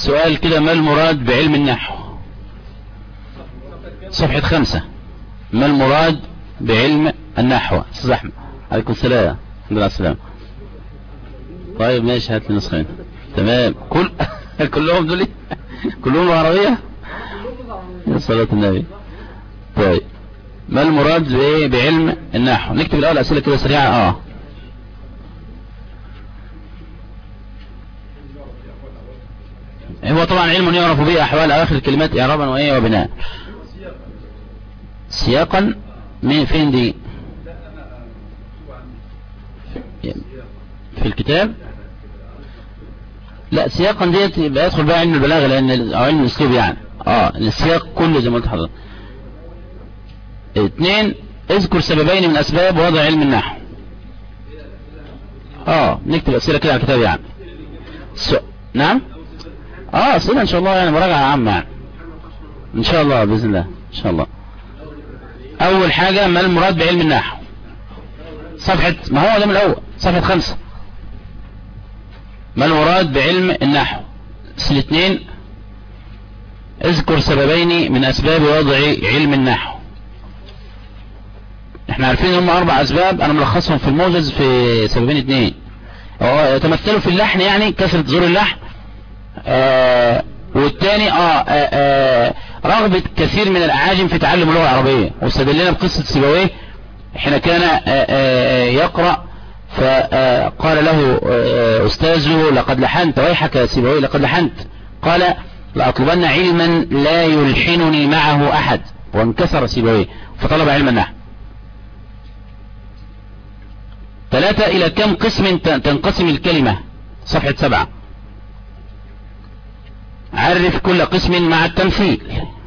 سؤال كده ما المراد بعلم النحو صفحة خمسة ما المراد بعلم النحو استاذ احمد عليكم السلام الحمد لله على السلامة طيب ماشي هات لي نسخين تمام كل كلهم دول كلهم عربية يا صلاة النبي طيب ما المراد بايه بعلم النحو نكتب الاول اسئله كده سريعه اه هو طبعا علم يعرف به احوال اواخر الكلمات اعرابا وايه وبناء سياقا من فين دي في الكتاب لا سياقا ديت يبقى يدخل بقى علم البلاغه لان او علم الاسلوب يعني اه السياق كله زي ما قلت حضرتك اثنين اذكر سببين من اسباب وضع علم النحو اه نكتب اسئله كده على الكتاب يعني سو... نعم اه اسئله ان شاء الله يعني مراجعه عامه يعني ان شاء الله باذن الله ان شاء الله اول حاجه ما المراد بعلم النحو صفحه ما هو ده من الاول صفحه خمسة ما المراد بعلم النحو الاثنين اذكر سببين من اسباب وضع علم النحو احنا عارفين هم اربع اسباب انا ملخصهم في الموجز في سببين اتنين يتمثلوا في اللحن يعني كثرة زور اللحن آه والتاني آه آه آه رغبة كثير من الاعاجم في تعلم اللغة العربية واستدلنا بقصة سيبويه حين كان آه آه يقرأ فقال له استاذه لقد لحنت ويحك يا سيبويه لقد لحنت قال لأطلبن علما لا يلحنني معه احد وانكسر سيبويه فطلب علم النحو ثلاثة إلى كم قسم تنقسم الكلمة صفحة سبعة عرف كل قسم مع التمثيل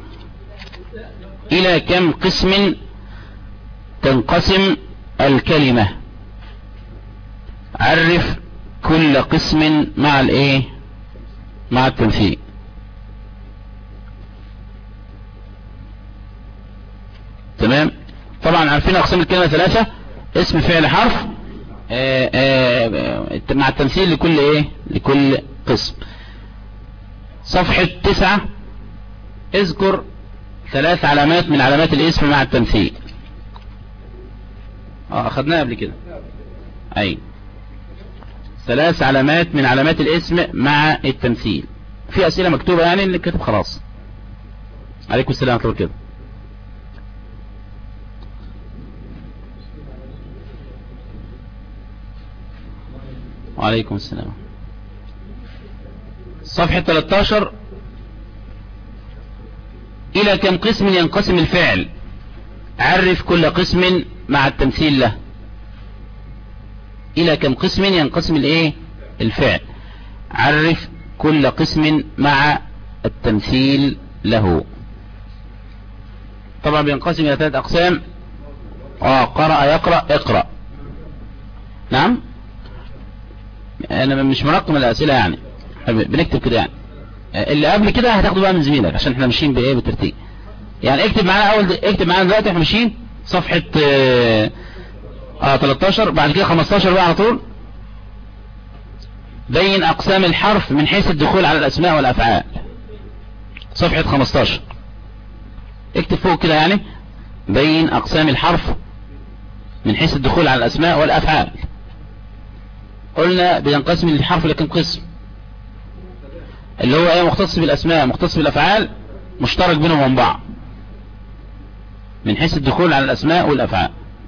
إلى كم قسم تنقسم الكلمة عرف كل قسم مع الايه مع التمثيل تمام طبعا عارفين اقسام الكلمة ثلاثة اسم فعل حرف آآ آآ مع التمثيل لكل ايه لكل قسم صفحة تسعة اذكر ثلاث علامات من علامات الاسم مع التمثيل اه اخذناها قبل كده اي ثلاث علامات من علامات الاسم مع التمثيل في اسئلة مكتوبة يعني اللي كتب خلاص عليكم السلام ورحمة الله كده وعليكم السلام صفحة 13 إلى كم قسم ينقسم الفعل عرف كل قسم مع التمثيل له إلى كم قسم ينقسم الايه الفعل عرف كل قسم مع التمثيل له طبعا بينقسم إلى ثلاث أقسام اه قرأ يقرأ اقرأ نعم انا مش مرقم الاسئله يعني بنكتب كده يعني اللي قبل كده هتاخده بقى من زميلك عشان احنا ماشيين بايه بالترتيب يعني اكتب معانا اول اكتب معانا دلوقتي احنا ماشيين صفحه اه, اه 13 بعد كده 15 بقى على طول بين اقسام الحرف من حيث الدخول على الاسماء والافعال صفحه 15 اكتب فوق كده يعني بين اقسام الحرف من حيث الدخول على الاسماء والافعال قلنا بينقسم الحرف لكم قسم اللي هو ايه مختص بالاسماء مختص بالافعال مشترك بينهم وبين بعض من حيث الدخول على الاسماء والافعال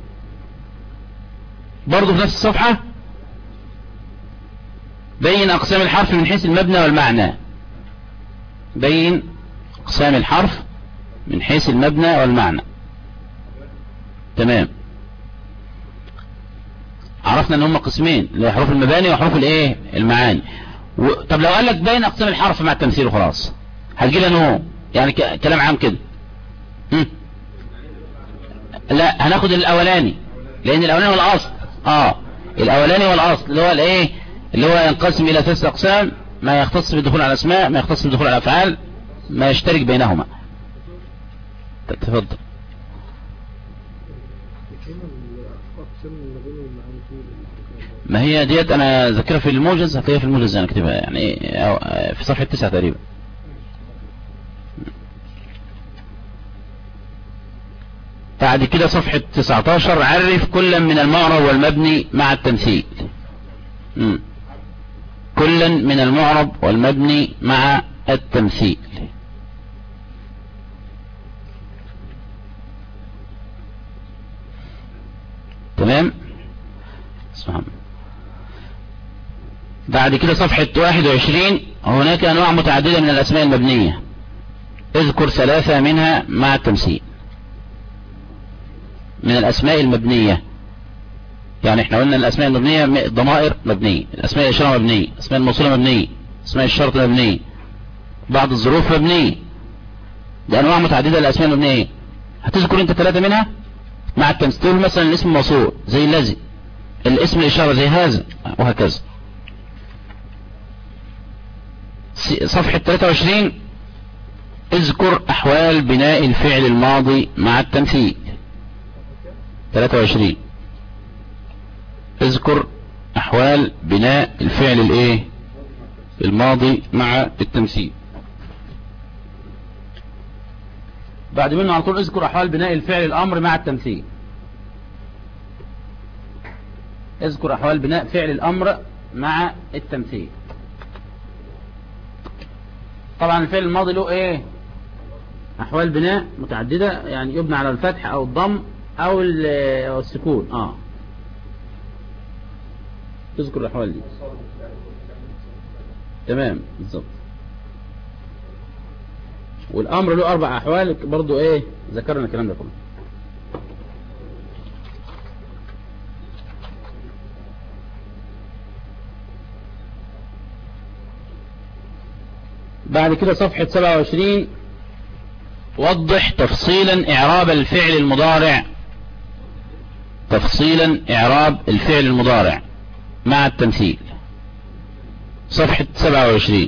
برضه في نفس الصفحة بين اقسام الحرف من حيث المبنى والمعنى بين اقسام الحرف من حيث المبنى والمعنى تمام عرفنا ان هم قسمين اللي حروف المباني وحروف الايه المعاني و... طب لو قال لك بين اقسام الحرف مع التمثيل وخلاص هتجي لنا يعني ك... كلام عام كده م? لا هناخد الاولاني لان الاولاني هو الاصل اه الاولاني هو الاصل اللي هو الايه اللي هو ينقسم الى ثلاث اقسام ما يختص بالدخول على الاسماء ما يختص بالدخول على الافعال ما يشترك بينهما تفضل ما هي ديت انا ذاكرها في الموجز هتلاقيها في الموجز انا كاتبها يعني في صفحة تسعة تقريبا بعد كده صفحة 19 عرف كلا من المعرب والمبني مع التمثيل كلا من المعرب والمبني مع التمثيل تمام سبحان بعد كده صفحة 21 هناك أنواع متعددة من الأسماء المبنية اذكر ثلاثة منها مع التمثيل من الأسماء المبنية يعني احنا قلنا الأسماء المبنية ضمائر مبنية الأسماء الإشارة مبنية الأسماء الموصولة مبنية أسماء الشرط مبنية بعض الظروف مبنية دي أنواع متعددة للأسماء المبنية هتذكر أنت ثلاثة منها مع التمثيل مثلا الاسم الموصول زي الذي الاسم الإشارة زي هذا وهكذا صفحة 23 اذكر أحوال بناء الفعل الماضي مع التمثيل 23 اذكر احوال بناء الفعل الايه الماضي مع التمثيل بعد منه على طول اذكر احوال بناء الفعل الامر مع التمثيل اذكر احوال بناء فعل الامر مع التمثيل طبعا الفعل الماضي له ايه احوال بناء متعددة يعني يبنى على الفتح او الضم او السكون اه تذكر الاحوال دي تمام بالظبط والامر له اربع احوال برضو ايه ذكرنا الكلام ده كله بعد كده صفحة 27 وضح تفصيلا اعراب الفعل المضارع تفصيلا اعراب الفعل المضارع مع التمثيل صفحة 27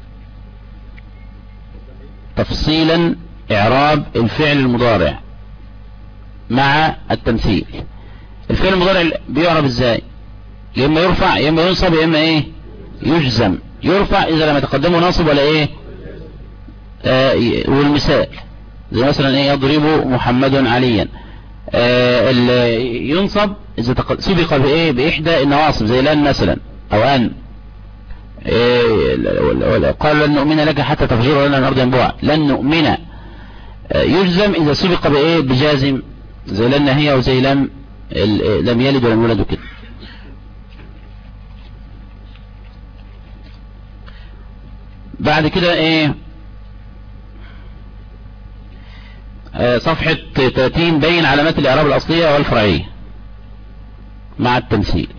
تفصيلا اعراب الفعل المضارع مع التمثيل الفعل المضارع بيعرب ازاي يا اما يرفع يا اما ينصب يا اما ايه يجزم يرفع اذا لم يتقدمه ناصب ولا ايه آه والمثال زي مثلا ايه يضرب محمد عليا آه ينصب اذا سبق بايه باحدى النواصب زي لان مثلا او ان إيه قال لن نؤمن لك حتى تفجر لنا الارض ينبوعا لن نؤمن آه يجزم اذا سبق بايه بجازم زي لن هي او زي لم لم يلد ولم يولد كده بعد كده ايه صفحة 30 بين علامات الإعراب الأصلية والفرعية مع التمثيل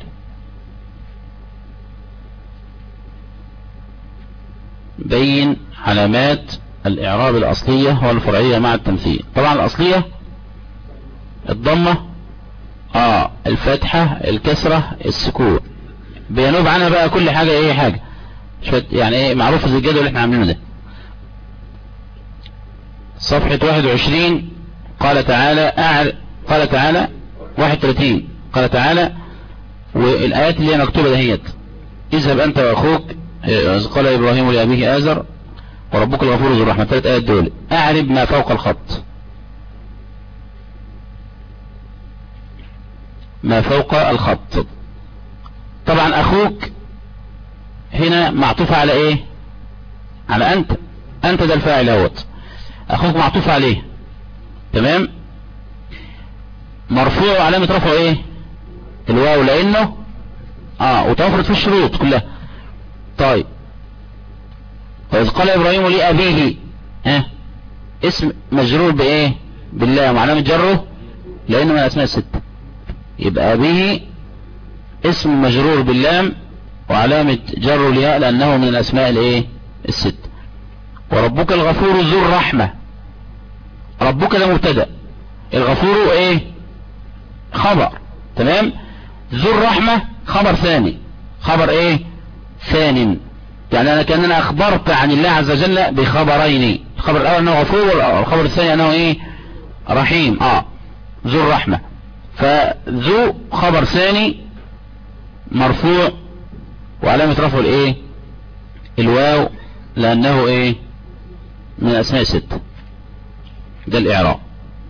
بين علامات الإعراب الأصلية والفرعية مع التمثيل طبعا الأصلية الضمة آه الفتحة الكسرة السكون بينوب عنها بقى كل حاجة ايه حاجة يعني ايه معروفة زي الجدول اللي احنا عاملينه ده صفحة 21 قال تعالى أعر قال تعالى 31 قال تعالى والآيات اللي هي مكتوبة دهيت اذهب أنت وأخوك قال إبراهيم لأبيه آزر وربك الغفور ذو الرحمة ثلاث آيات دول أعرب ما فوق الخط ما فوق الخط طبعا أخوك هنا معطوف على إيه على أنت أنت ده الفاعل اهوت اخوك معطوف عليه تمام مرفوع علامة رفعه ايه الواو لانه اه وتوفرت في الشروط كلها طيب وإذ قال إبراهيم لأبيه ها اسم مجرور بإيه بالله وعلامة جره لأنه من الأسماء الستة يبقى أبيه اسم مجرور باللام وعلامة جره لياء لأنه من الأسماء الإيه الستة وربك الغفور ذو الرحمة ربك ده مبتدا الغفور ايه خبر تمام ذو الرحمة خبر ثاني خبر ايه ثاني يعني انا كاننا اخبرت عن الله عز وجل بخبرين الخبر الاول انه غفور والخبر الثاني انه ايه رحيم اه ذو الرحمة فذو خبر ثاني مرفوع وعلامة رفعه الايه الواو لانه ايه من اسماء ست ده الاعراب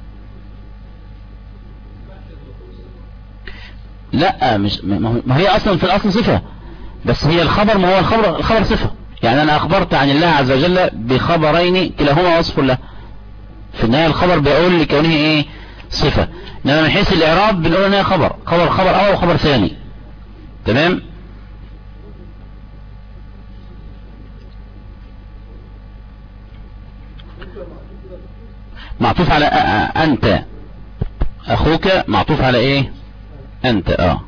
لا مش ما هي اصلا في الاصل صفة بس هي الخبر ما هو الخبر الخبر صفة يعني انا اخبرت عن الله عز وجل بخبرين كلاهما وصف له في النهاية الخبر بيقول لكونه ايه صفة انما من حيث الاعراب بنقول ان هي خبر خبر خبر اول وخبر ثاني تمام معطوف على انت اخوك معطوف على ايه انت اه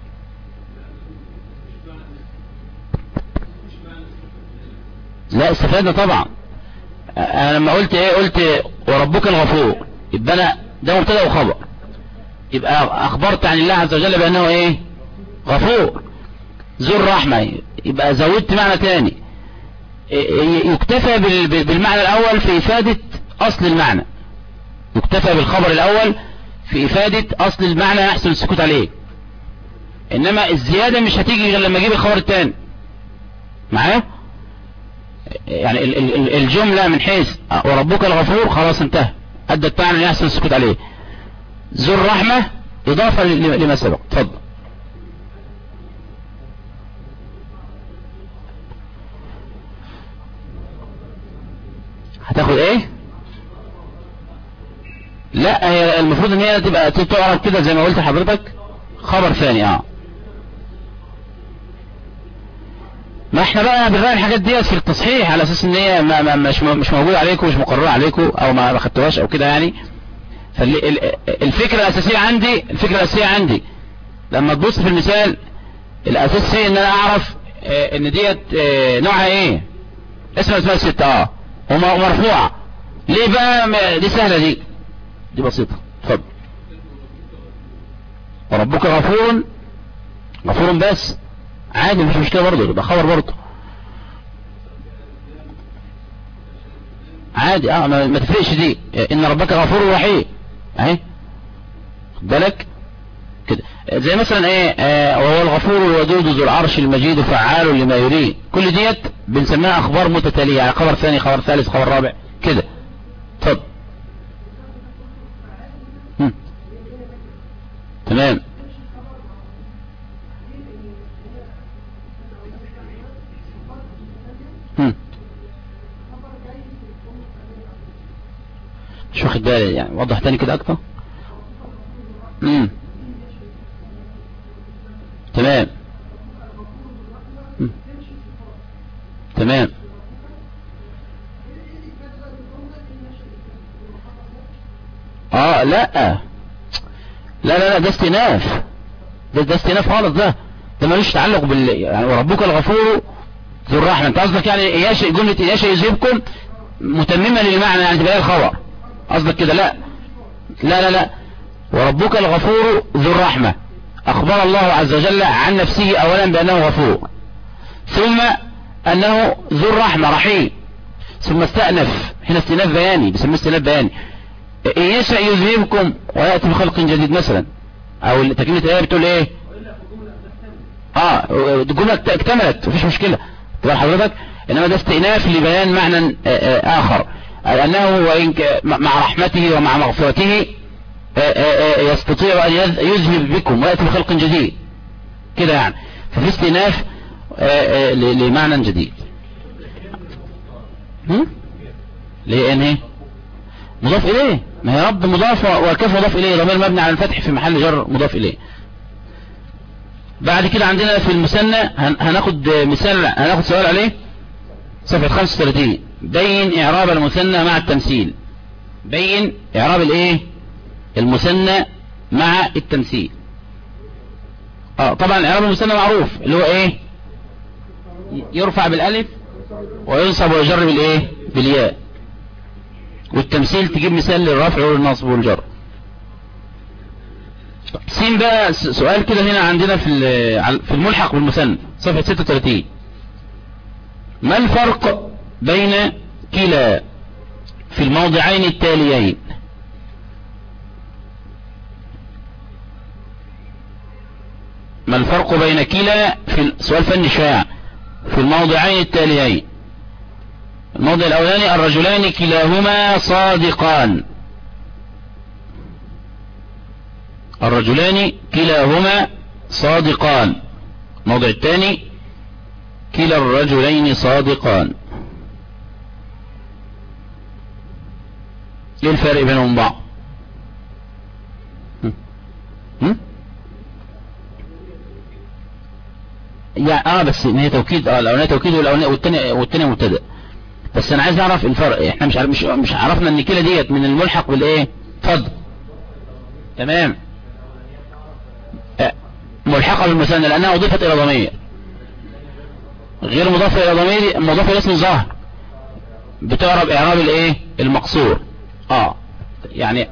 لا استفادنا طبعا انا لما قلت ايه قلت وربك الغفور يبقى انا ده مبتدا وخبر يبقى اخبرت عن الله عز وجل بانه ايه غفور ذو الرحمة يبقى زودت معنى تاني يكتفى بالمعنى الاول في افادة اصل المعنى يكتفى بالخبر الاول في افادة اصل المعنى يحصل السكوت عليه انما الزيادة مش هتيجي غير لما اجيب الخبر التاني معايا يعني الجملة من حيث وربك الغفور خلاص انتهى ادت معنى يحصل السكوت عليه ذو الرحمة اضافة لما سبق تفضل هتاخد ايه لا هي المفروض ان هي تبقى تعرف كده زي ما قلت لحضرتك خبر ثاني اه ما احنا بقى بنراعي الحاجات ديت في التصحيح على اساس ان هي ما ما مش مش موجود عليكم مش مقرره عليكم او ما خدتوهاش او كده يعني فالفكره الاساسيه عندي الفكره الاساسيه عندي لما تبص في المثال الاساسي ان انا اعرف اه ان ديت اه نوعها ايه اسمها اسمها ستة اه ومرفوعة ليه بقى دي سهلة دي دي بسيطة اتفضل وربك غفور غفور بس عادي مش مشكلة برضه يبقى خبر برضه عادي اه ما, ما تفرقش دي ان ربك غفور رحيم اهي خد بالك كده زي مثلا ايه آه وهو الغفور الودود ذو العرش المجيد فعال لما يريد كل ديت بنسميها اخبار متتالية يعني خبر ثاني خبر ثالث خبر رابع كده اتفضل تمام مش واخد بالي يعني وضح تاني كده اكتر امم تمام مم. تمام اه لا لا لا لا ده استئناف ده ده استئناف خالص ده ده ملوش تعلق بال يعني وربك الغفور ذو الرحمه انت قصدك يعني اياش جمله اياش يذهبكم متممه للمعنى يعني تبقى الخبر قصدك كده لا لا لا لا وربك الغفور ذو الرحمه اخبر الله عز وجل عن نفسه اولا بانه غفور ثم انه ذو الرحمه رحيم ثم استأنف هنا استئناف بياني بيسموه استئناف بياني إن يشأ يذهبكم ويأتي بخلق جديد مثلا أو تكلمة الآية بتقول إيه آه الجملة اكتملت مفيش مشكلة تبقى حضرتك إنما ده استئناف لبيان معنى آخر أنه وإن مع رحمته ومع مغفرته يستطيع أن يذهب بكم ويأتي بخلق جديد كده يعني ففي استئناف لمعنى جديد ليه ان ايه مضاف اليه ما هي رب مضاف وكيف مضاف اليه ضمير مبني على الفتح في محل جر مضاف اليه بعد كده عندنا في المثنى هناخد مثال هناخد سؤال عليه صفحة 35 بين اعراب المثنى مع التمثيل بين اعراب الايه المثنى مع التمثيل اه طبعا اعراب المثنى معروف اللي هو ايه يرفع بالالف وينصب ويجر بالايه بالياء والتمثيل تجيب مثال للرفع والنصب والجر سين بقى سؤال كده هنا عندنا في في الملحق بالمثنى صفحة 36 ما الفرق بين كلا في الموضعين التاليين ما الفرق بين كلا في سؤال فني شائع في الموضعين التاليين الموضع الأولاني الرجلان كلاهما صادقان الرجلان كلاهما صادقان الموضع الثاني كلا الرجلين صادقان ايه الفرق بينهم بعض يعني اه بس ان هي توكيد اه الاولانيه توكيد والاولانيه والثانيه والثانيه مبتدا بس انا عايز اعرف الفرق احنا مش عارف مش مش عرفنا ان كده ديت من الملحق بالايه اتفضل تمام آه، ملحقه بالمثنى لانها اضيفت الى ضمير غير مضافه الى ضمير مضافه الى اسم ظاهر بتعرب اعراب الايه المقصور اه يعني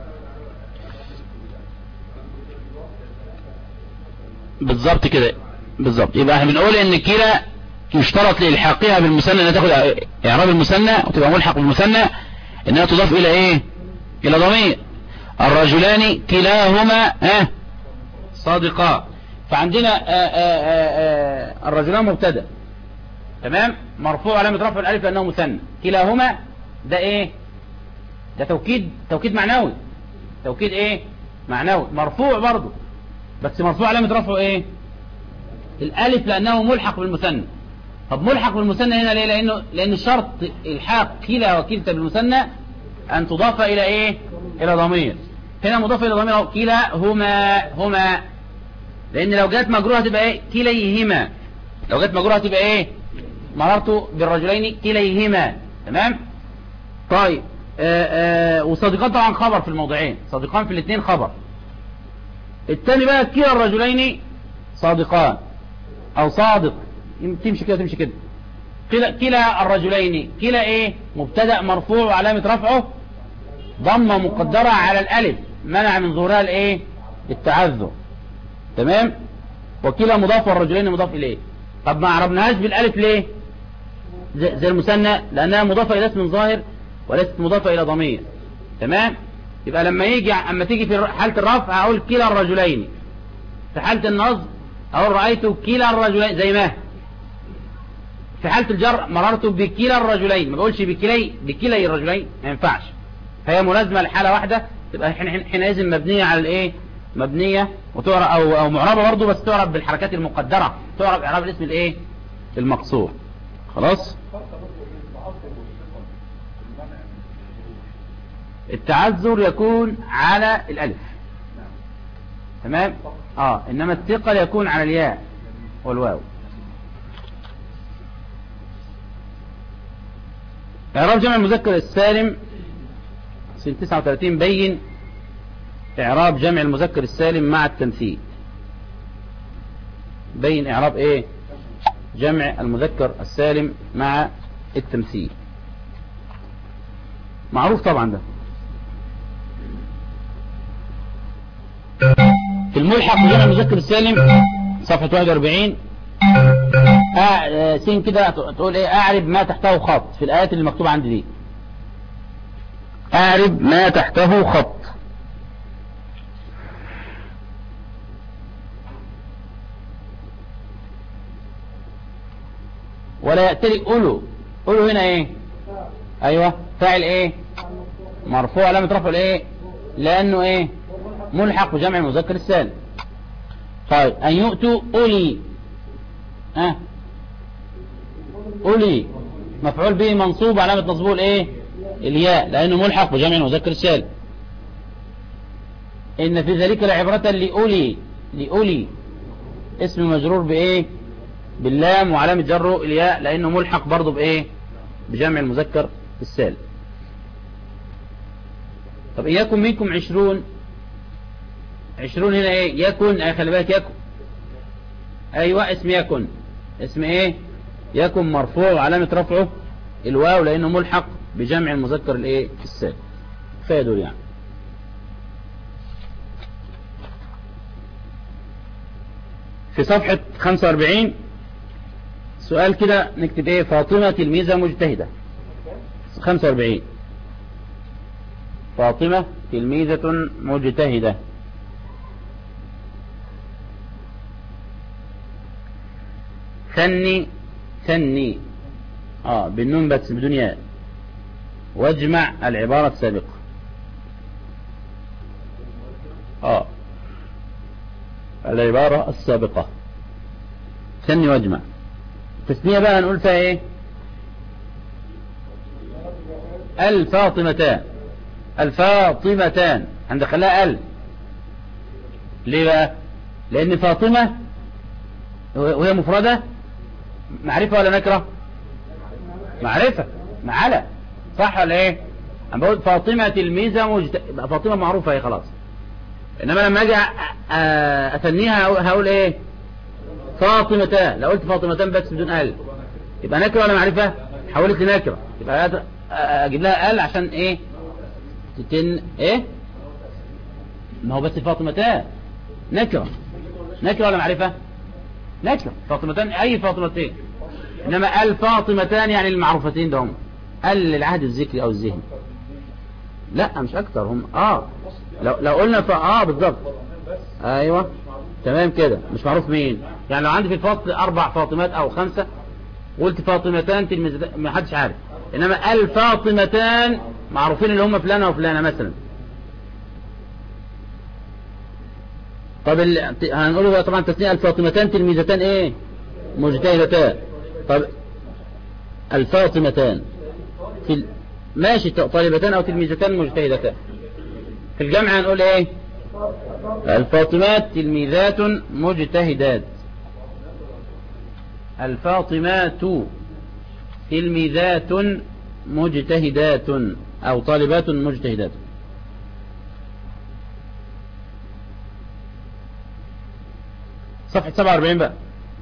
بالظبط كده بالظبط يبقى احنا بنقول ان كلا يشترط لإلحاقها بالمثنى انها تاخد اعراب المثنى وتبقى ملحق بالمثنى انها تضاف الى ايه الى ضمير الرجلان كلاهما اه صادقا فعندنا آآ آآ آآ الرجلان مبتدا تمام مرفوع علامه رفع الالف لانه مثنى كلاهما ده ايه ده توكيد توكيد معنوي توكيد ايه معنوي مرفوع برضه بس مرفوع علامه رفعه ايه الالف لانه ملحق بالمثنى طب ملحق بالمثنى هنا ليه لانه لان الشرط الحاق كلا وكلتا بالمثنى ان تضاف الى ايه الى ضمير هنا مضاف الى ضمير كلا هما هما لان لو جت مجروره هتبقى ايه كليهما لو جت مجروره هتبقى ايه مررت بالرجلين كليهما تمام طيب آآ آآ وصادقان طبعا خبر في الموضعين صادقان في الاثنين خبر الثاني بقى كلا الرجلين صادقان او صادق تمشي كده تمشي كده كلا, كلا الرجلين كلا ايه مبتدا مرفوع وعلامه رفعه ضمه مقدره على الالف منع من ظهورها الايه التعذر تمام وكلا مضاف والرجلين مضاف اليه طب ما عربناهاش بالالف ليه زي, زي المثنى لانها مضافه الى اسم ظاهر وليست مضافه الى ضمير تمام يبقى لما يجي اما تيجي في حاله الرفع هقول كلا الرجلين في حاله النصب اقول رايت كلا الرجلين زي ما في حالة الجر مررت بكلا الرجلين ما بقولش بكلي بكلي الرجلين ما ينفعش فهي ملازمة لحالة واحدة تبقى حينئذ مبنية على الايه مبنية وتعرب او او معربة برضه بس تعرب بالحركات المقدرة تعرب اعراب الاسم الايه المقصور خلاص التعذر يكون على الالف تمام اه انما الثقل يكون على الياء والواو إعراب جمع المذكر السالم سنة 39 بين إعراب جمع المذكر السالم مع التمثيل بين إعراب إيه جمع المذكر السالم مع التمثيل معروف طبعا ده في الملحق بجمع المذكر السالم صفحة 41 آه سين كده تقول ايه اعرب ما تحته خط في الايات اللي مكتوبه عندي دي اعرب ما تحته خط ولا يأتلي أولو أولو هنا ايه ايوه فاعل ايه مرفوع علامة رفع الايه لانه ايه ملحق بجمع المذكر السالم طيب ان يؤتوا أولي ها أولي مفعول به منصوب علامة نصبه الايه الياء لأنه ملحق بجمع المذكر السالم إن في ذلك لعبرة لأولي لأولي اسم مجرور بإيه باللام وعلامة جره الياء لأنه ملحق برضه بإيه بجمع المذكر السالم طب إياكم منكم عشرون عشرون هنا إيه يكن أي خلي بالك يكن أيوة اسم يكن اسم ايه يكن مرفوع وعلامة رفعه الواو لانه ملحق بجمع المذكر الايه السالم كفايه دول يعني في صفحة 45 سؤال كده نكتب ايه فاطمة تلميذة مجتهدة 45 فاطمة تلميذة مجتهدة ثني ثني اه بالنون بس بدون ياء واجمع العبارة السابقة اه العبارة السابقة ثني واجمع تثنية بقى نقول فيها ايه الفاطمتان الفاطمتان هندخلها ال ليه بقى لان فاطمة وهي مفردة معرفة ولا نكرة معرفة معلى صح ولا ايه انا بقول فاطمة تلميذة مجت... فاطمة معروفة هي خلاص انما لما اجي اثنيها هقول ايه فاطمتان لو قلت فاطمتان بس بدون ال يبقى نكرة ولا معرفة حولت لنكرة يبقى اجيب لها ال عشان ايه تتن ايه ما هو بس فاطمتان نكرة نكرة ولا معرفة نكرة فاطمتان اي فاطمتين انما الفاطمتان يعني المعروفتين ده هم ال للعهد الذكري او الذهني لا مش اكتر هم اه لو لو قلنا فاه بالظبط ايوه تمام كده مش معروف مين يعني لو عندي في الفصل اربع فاطمات او خمسة قلت فاطمتان تلميذتان ما حدش عارف انما الفاطمتان معروفين اللي هم فلانة وفلانة مثلا طب ال... هنقول طبعا تسنية الفاطمتان تلميذتان ايه مجتهدتان طب الفاطمتان في ال... ماشي طالبتان او تلميذتان مجتهدتان في الجمع هنقول ايه الفاطمات تلميذات مجتهدات الفاطمات تلميذات مجتهدات او طالبات مجتهدات صفحة 47 بقى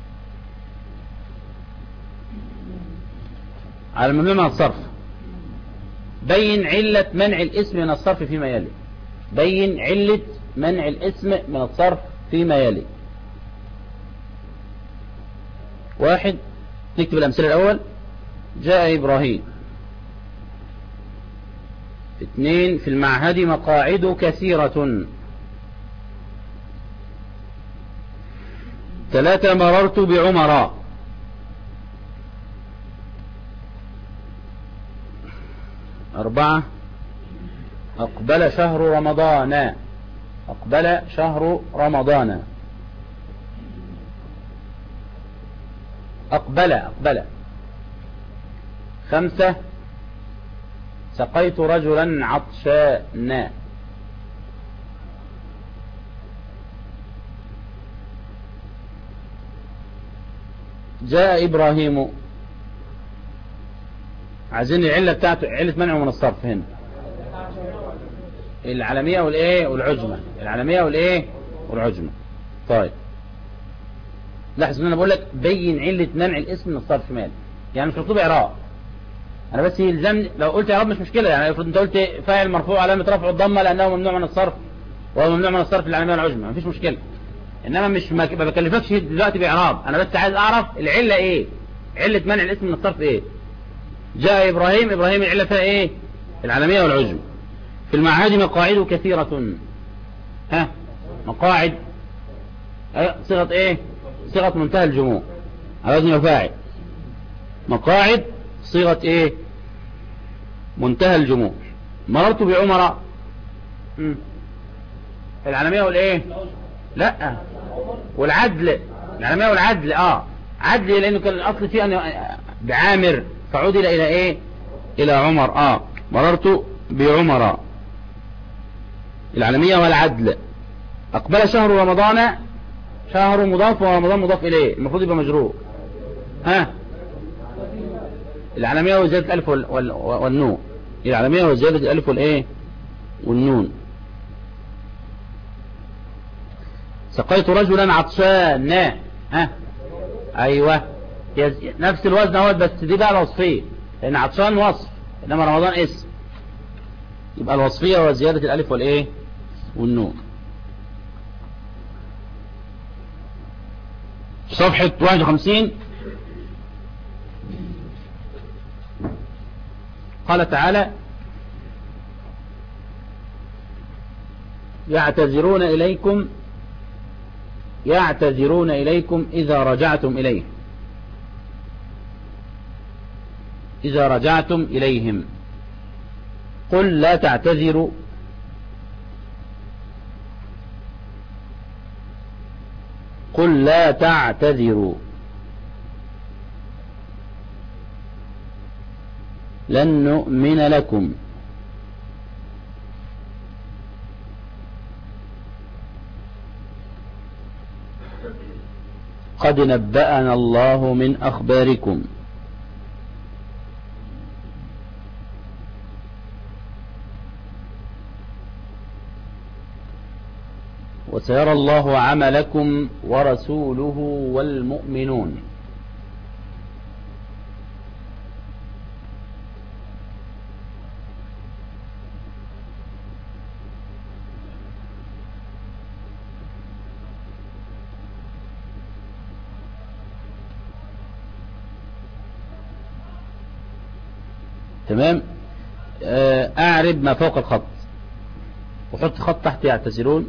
على الممنوع من الصرف بين علة منع الاسم من الصرف فيما يلي بين علة منع الاسم من الصرف فيما يلي واحد نكتب الأمثلة الأول جاء إبراهيم اثنين في المعهد مقاعد كثيرة ثلاثة مررت بعمراء أربعة أقبل شهر رمضان أقبل شهر رمضان أقبل أقبل خمسة سقيت رجلا عطشانا جاء إبراهيم عايزين العلة بتاعته علة منعه من الصرف هنا العالمية والايه والعجمة العالمية والايه والعجمة طيب لاحظ ان انا بقول لك بين علة منع الاسم من الصرف مال يعني مش مكتوب اعراب انا بس يلزمني لو قلت اعراب مش مشكلة يعني افرض انت قلت فاعل مرفوع علامة رفع الضمة لانه ممنوع من الصرف وهو ممنوع من الصرف العالمية والعجمة مفيش مشكلة انما مش ما بكلفكش دلوقتي باعراب انا بس عايز اعرف العلة ايه علة منع الاسم من الصرف ايه جاء ابراهيم ابراهيم العلة فيها ايه العالمية والعجمة في المعهد مقاعد كثيرة ها مقاعد صيغة ايه صيغة منتهى الجموع على وزن فاعل مقاعد صيغة ايه منتهى الجموع مررت بعمر العالمية والايه لا والعدل العالمية والعدل اه عدل لانه كان الاصل فيه ان بعامر فعود الى ايه الى عمر اه مررت بعمر العالمية والعدل أقبل شهر رمضان شهر مضاف ورمضان مضاف إليه المفروض يبقى مجرور ها العالمية وزيادة الألف وال... وال... والنون العالمية وزيادة الألف والإيه والنون سقيت رجلا عطشانا ها أيوة نفس الوزن اهوت بس دي بقى الوصفية لأن عطشان وصف إنما رمضان اسم يبقى الوصفية وزيادة الألف والإيه والنون صفحة 51 قال تعالى يعتذرون إليكم يعتذرون إليكم إذا رجعتم إليه إذا رجعتم إليهم قل لا تعتذروا قل لا تعتذروا لن نؤمن لكم قد نبأنا الله من أخباركم وسيرى الله عملكم ورسوله والمؤمنون تمام آه، اعرب ما فوق الخط وحط خط تحت يعتذرون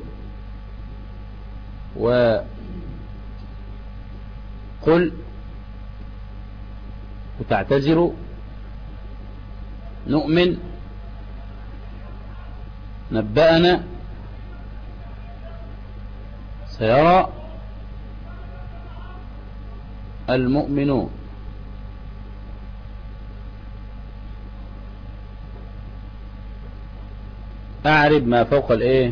وقل وتعتذروا نؤمن نبأنا سيرى المؤمنون أعرب ما فوق الإيه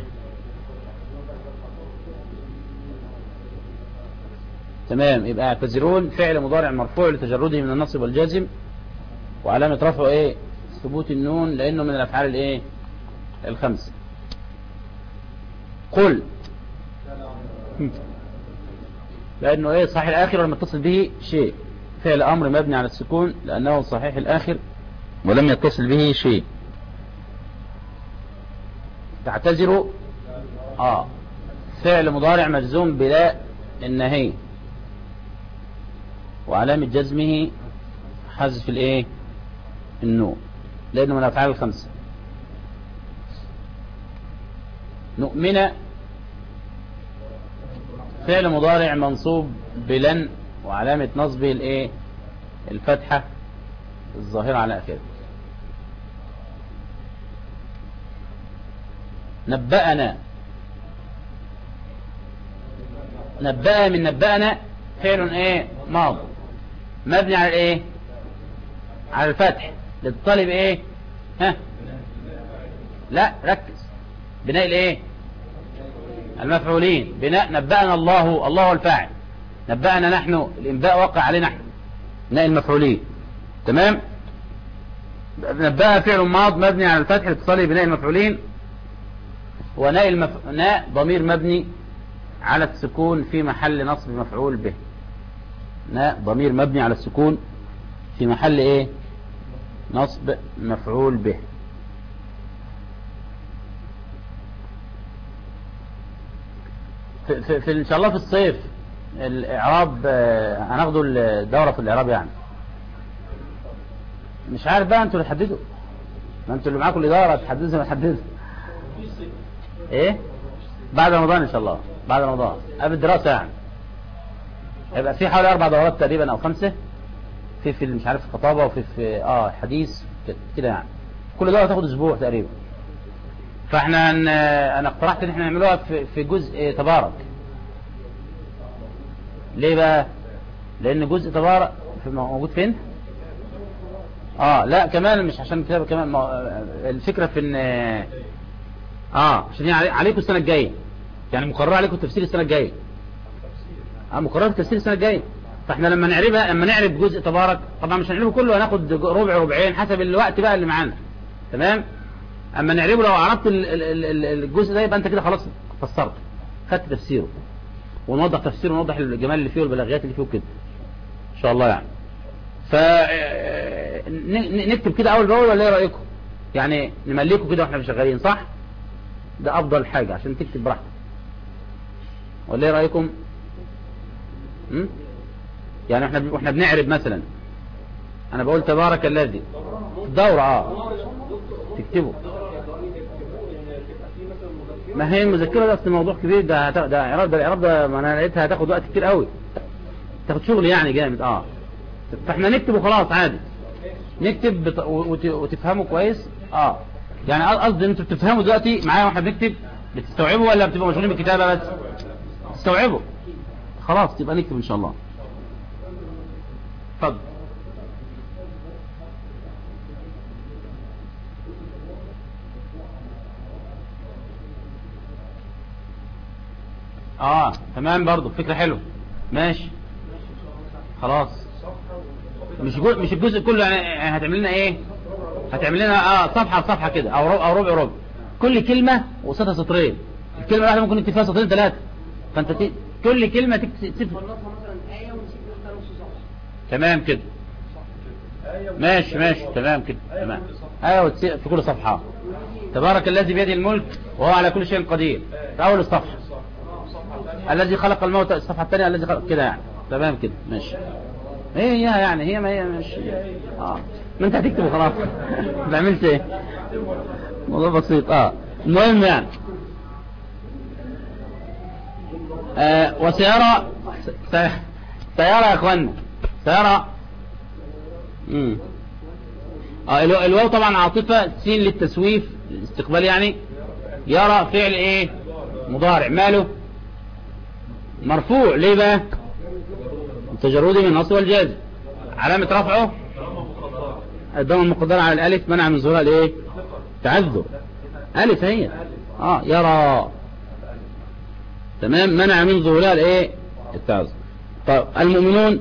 تمام يبقى اعتذرون فعل مضارع مرفوع لتجرده من النصب والجازم وعلامة رفعه ايه ثبوت النون لانه من الافعال الايه الخمسة قل لانه ايه صحيح الاخر ولم يتصل به شيء فعل امر مبني على السكون لانه صحيح الاخر ولم يتصل به شيء تعتذروا اه فعل مضارع مجزوم بلا النهي وعلامة جزمه حذف الايه النون لانه من الافعال الخمسة نؤمن فعل مضارع منصوب بلن وعلامة نصبه الايه الفتحة الظاهرة على اخره نبأنا نبأ من نبأنا فعل ايه ماضي مبني على ايه على الفتح للطالب ايه ها لا ركز بناء الايه المفعولين بناء نبأنا الله الله الفاعل نبأنا نحن الانباء وقع علينا نحن بناء المفعولين تمام نبأ فعل ماض مبني على الفتح لاتصاله بناء المفعولين وناء المف... ناء ضمير مبني على السكون في محل نصب مفعول به ناء ضمير مبني على السكون في محل ايه نصب مفعول به في, في, في ان شاء الله في الصيف الاعراب هناخده الدورة في الاعراب يعني مش عارف بقى انتوا اللي تحددوا ما انتوا اللي معاكم الاداره تحددوا زي ما تحددوا ايه بعد رمضان ان شاء الله بعد رمضان قبل الدراسه يعني هيبقى في حوالي اربع دورات تقريبا او خمسه في في مش عارف خطابه وفي في اه حديث كده يعني كل دوره تاخد اسبوع تقريبا فاحنا هن... انا اقترحت ان احنا نعملوها في, في جزء تبارك ليه بقى لان جزء تبارك في موجود فين اه لا كمان مش عشان كده كمان ما... الفكره في ان اه عشان هي عليكم السنه الجايه يعني مقرر عليكم تفسير السنه الجايه اه مقرر تفسير السنه الجايه فاحنا لما نعربها لما نعرب جزء تبارك طبعا مش هنعربه كله هناخد ربع ربعين حسب الوقت بقى اللي معانا تمام اما نعربه لو عرفت الجزء ده يبقى انت كده خلاص فسرت خدت تفسيره ونوضح تفسيره ونوضح الجمال اللي فيه والبلاغيات اللي فيه وكده ان شاء الله يعني ف نكتب كده اول باول ولا ايه رايكم يعني نملكه كده واحنا شغالين صح ده افضل حاجه عشان تكتب براحتك ولا ايه رايكم م? يعني احنا واحنا بنعرب مثلا انا بقول تبارك الذي دورة اه تكتبه ما هي المذكرة ده اصل موضوع كبير ده هت... ده اعراب ده الاعراب ده ما انا لقيتها هتاخد وقت كتير قوي تاخد شغل يعني جامد اه فاحنا نكتبه خلاص عادي نكتب بط... وت... وتفهمه كويس اه يعني قصدي ان انتوا بتفهموا دلوقتي معايا واحنا بنكتب بتستوعبوا ولا بتبقوا مشغولين بالكتابه بس تستوعبوا خلاص تبقى نكتب ان شاء الله اتفضل اه تمام برضو فكرة حلوة ماشي خلاص مش جو... مش الجزء كله يعني هتعمل لنا ايه هتعمل لنا اه صفحة صفحة كده او ربع او ربع ربع كل كلمة وسطها سطرين الكلمة الواحدة ممكن نكتب فيها سطرين ثلاثة فانت ت... كل كلمة تكتب تمام كده ماشي ماشي تمام كده تمام ايوه في كل صفحة تبارك الذي بيده الملك وهو على كل شيء قدير في اول الصفحة الذي خلق الموت الصفحة الثانية الذي خلق كده يعني تمام كده ماشي ايه هي يعني هي ما هي مش اه ما انت هتكتب خلاص ما تعملش ايه موضوع بسيط اه المهم يعني آه وسيارة سيارة يا اخوانا سيارة امم اه الواو طبعا عاطفة سين للتسويف الاستقبال يعني يرى فعل ايه مضارع ماله مرفوع ليه بقى تجردي من النصب والجاز علامة رفعه الضم المقدرة على الالف منع من ظهورها الايه تعذر الف هي اه يرى تمام منع من ظهورها الايه التعذر طيب المؤمنون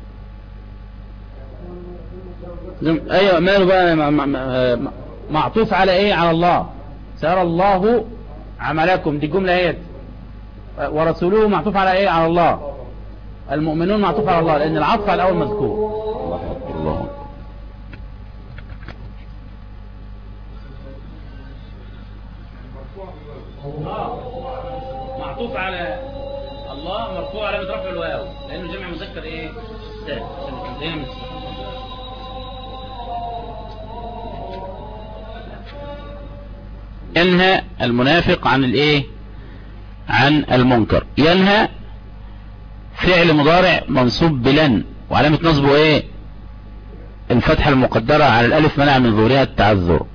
ايوه ماله بقى معطوف على ايه على الله سيرى الله عملكم دي جملة ايه ورسوله معطوف على ايه على الله المؤمنون معطوف على الله لان العطف على الاول مذكور الله اكبر الله معطوف على الله مرفوع على رفع الواو لانه جمع مذكر ايه سالم ينهى المنافق عن الايه عن المنكر ينهى فعل مضارع منصوب بلن وعلامة نصبه ايه الفتحة المقدرة على الالف منع من ظهورها التعذر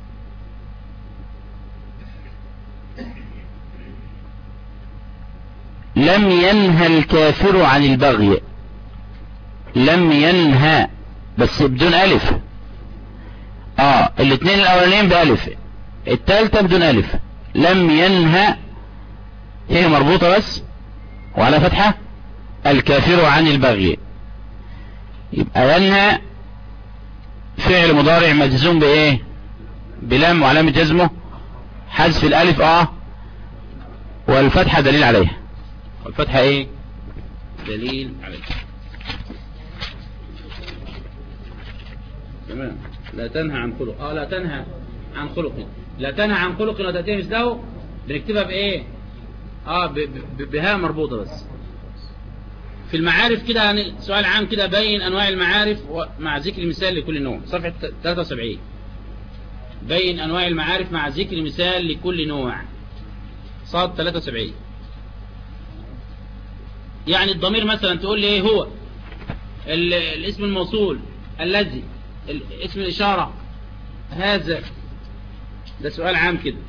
لم ينهى الكافر عن البغي لم ينهى بس بدون الف اه الاثنين الاولانيين بالف الثالثة بدون الف لم ينهى هي مربوطة بس وعلى فتحة الكافر عن البغي يبقى ينهى فعل مضارع مجزوم بايه بلام وعلامة جزمه حذف الالف اه والفتحة دليل عليها والفتحة ايه دليل عليها تمام لا تنهى عن خلق اه لا تنهى عن خلق لا تنهى عن خلق وتأتيه مثله بنكتبها بايه اه بها مربوطة بس في المعارف كده يعني سؤال عام كده بين انواع المعارف مع ذكر مثال لكل نوع صفحة 73 بين انواع المعارف مع ذكر مثال لكل نوع صاد 73 يعني الضمير مثلا تقول لي ايه هو الاسم الموصول الذي اسم الاشارة هذا ده سؤال عام كده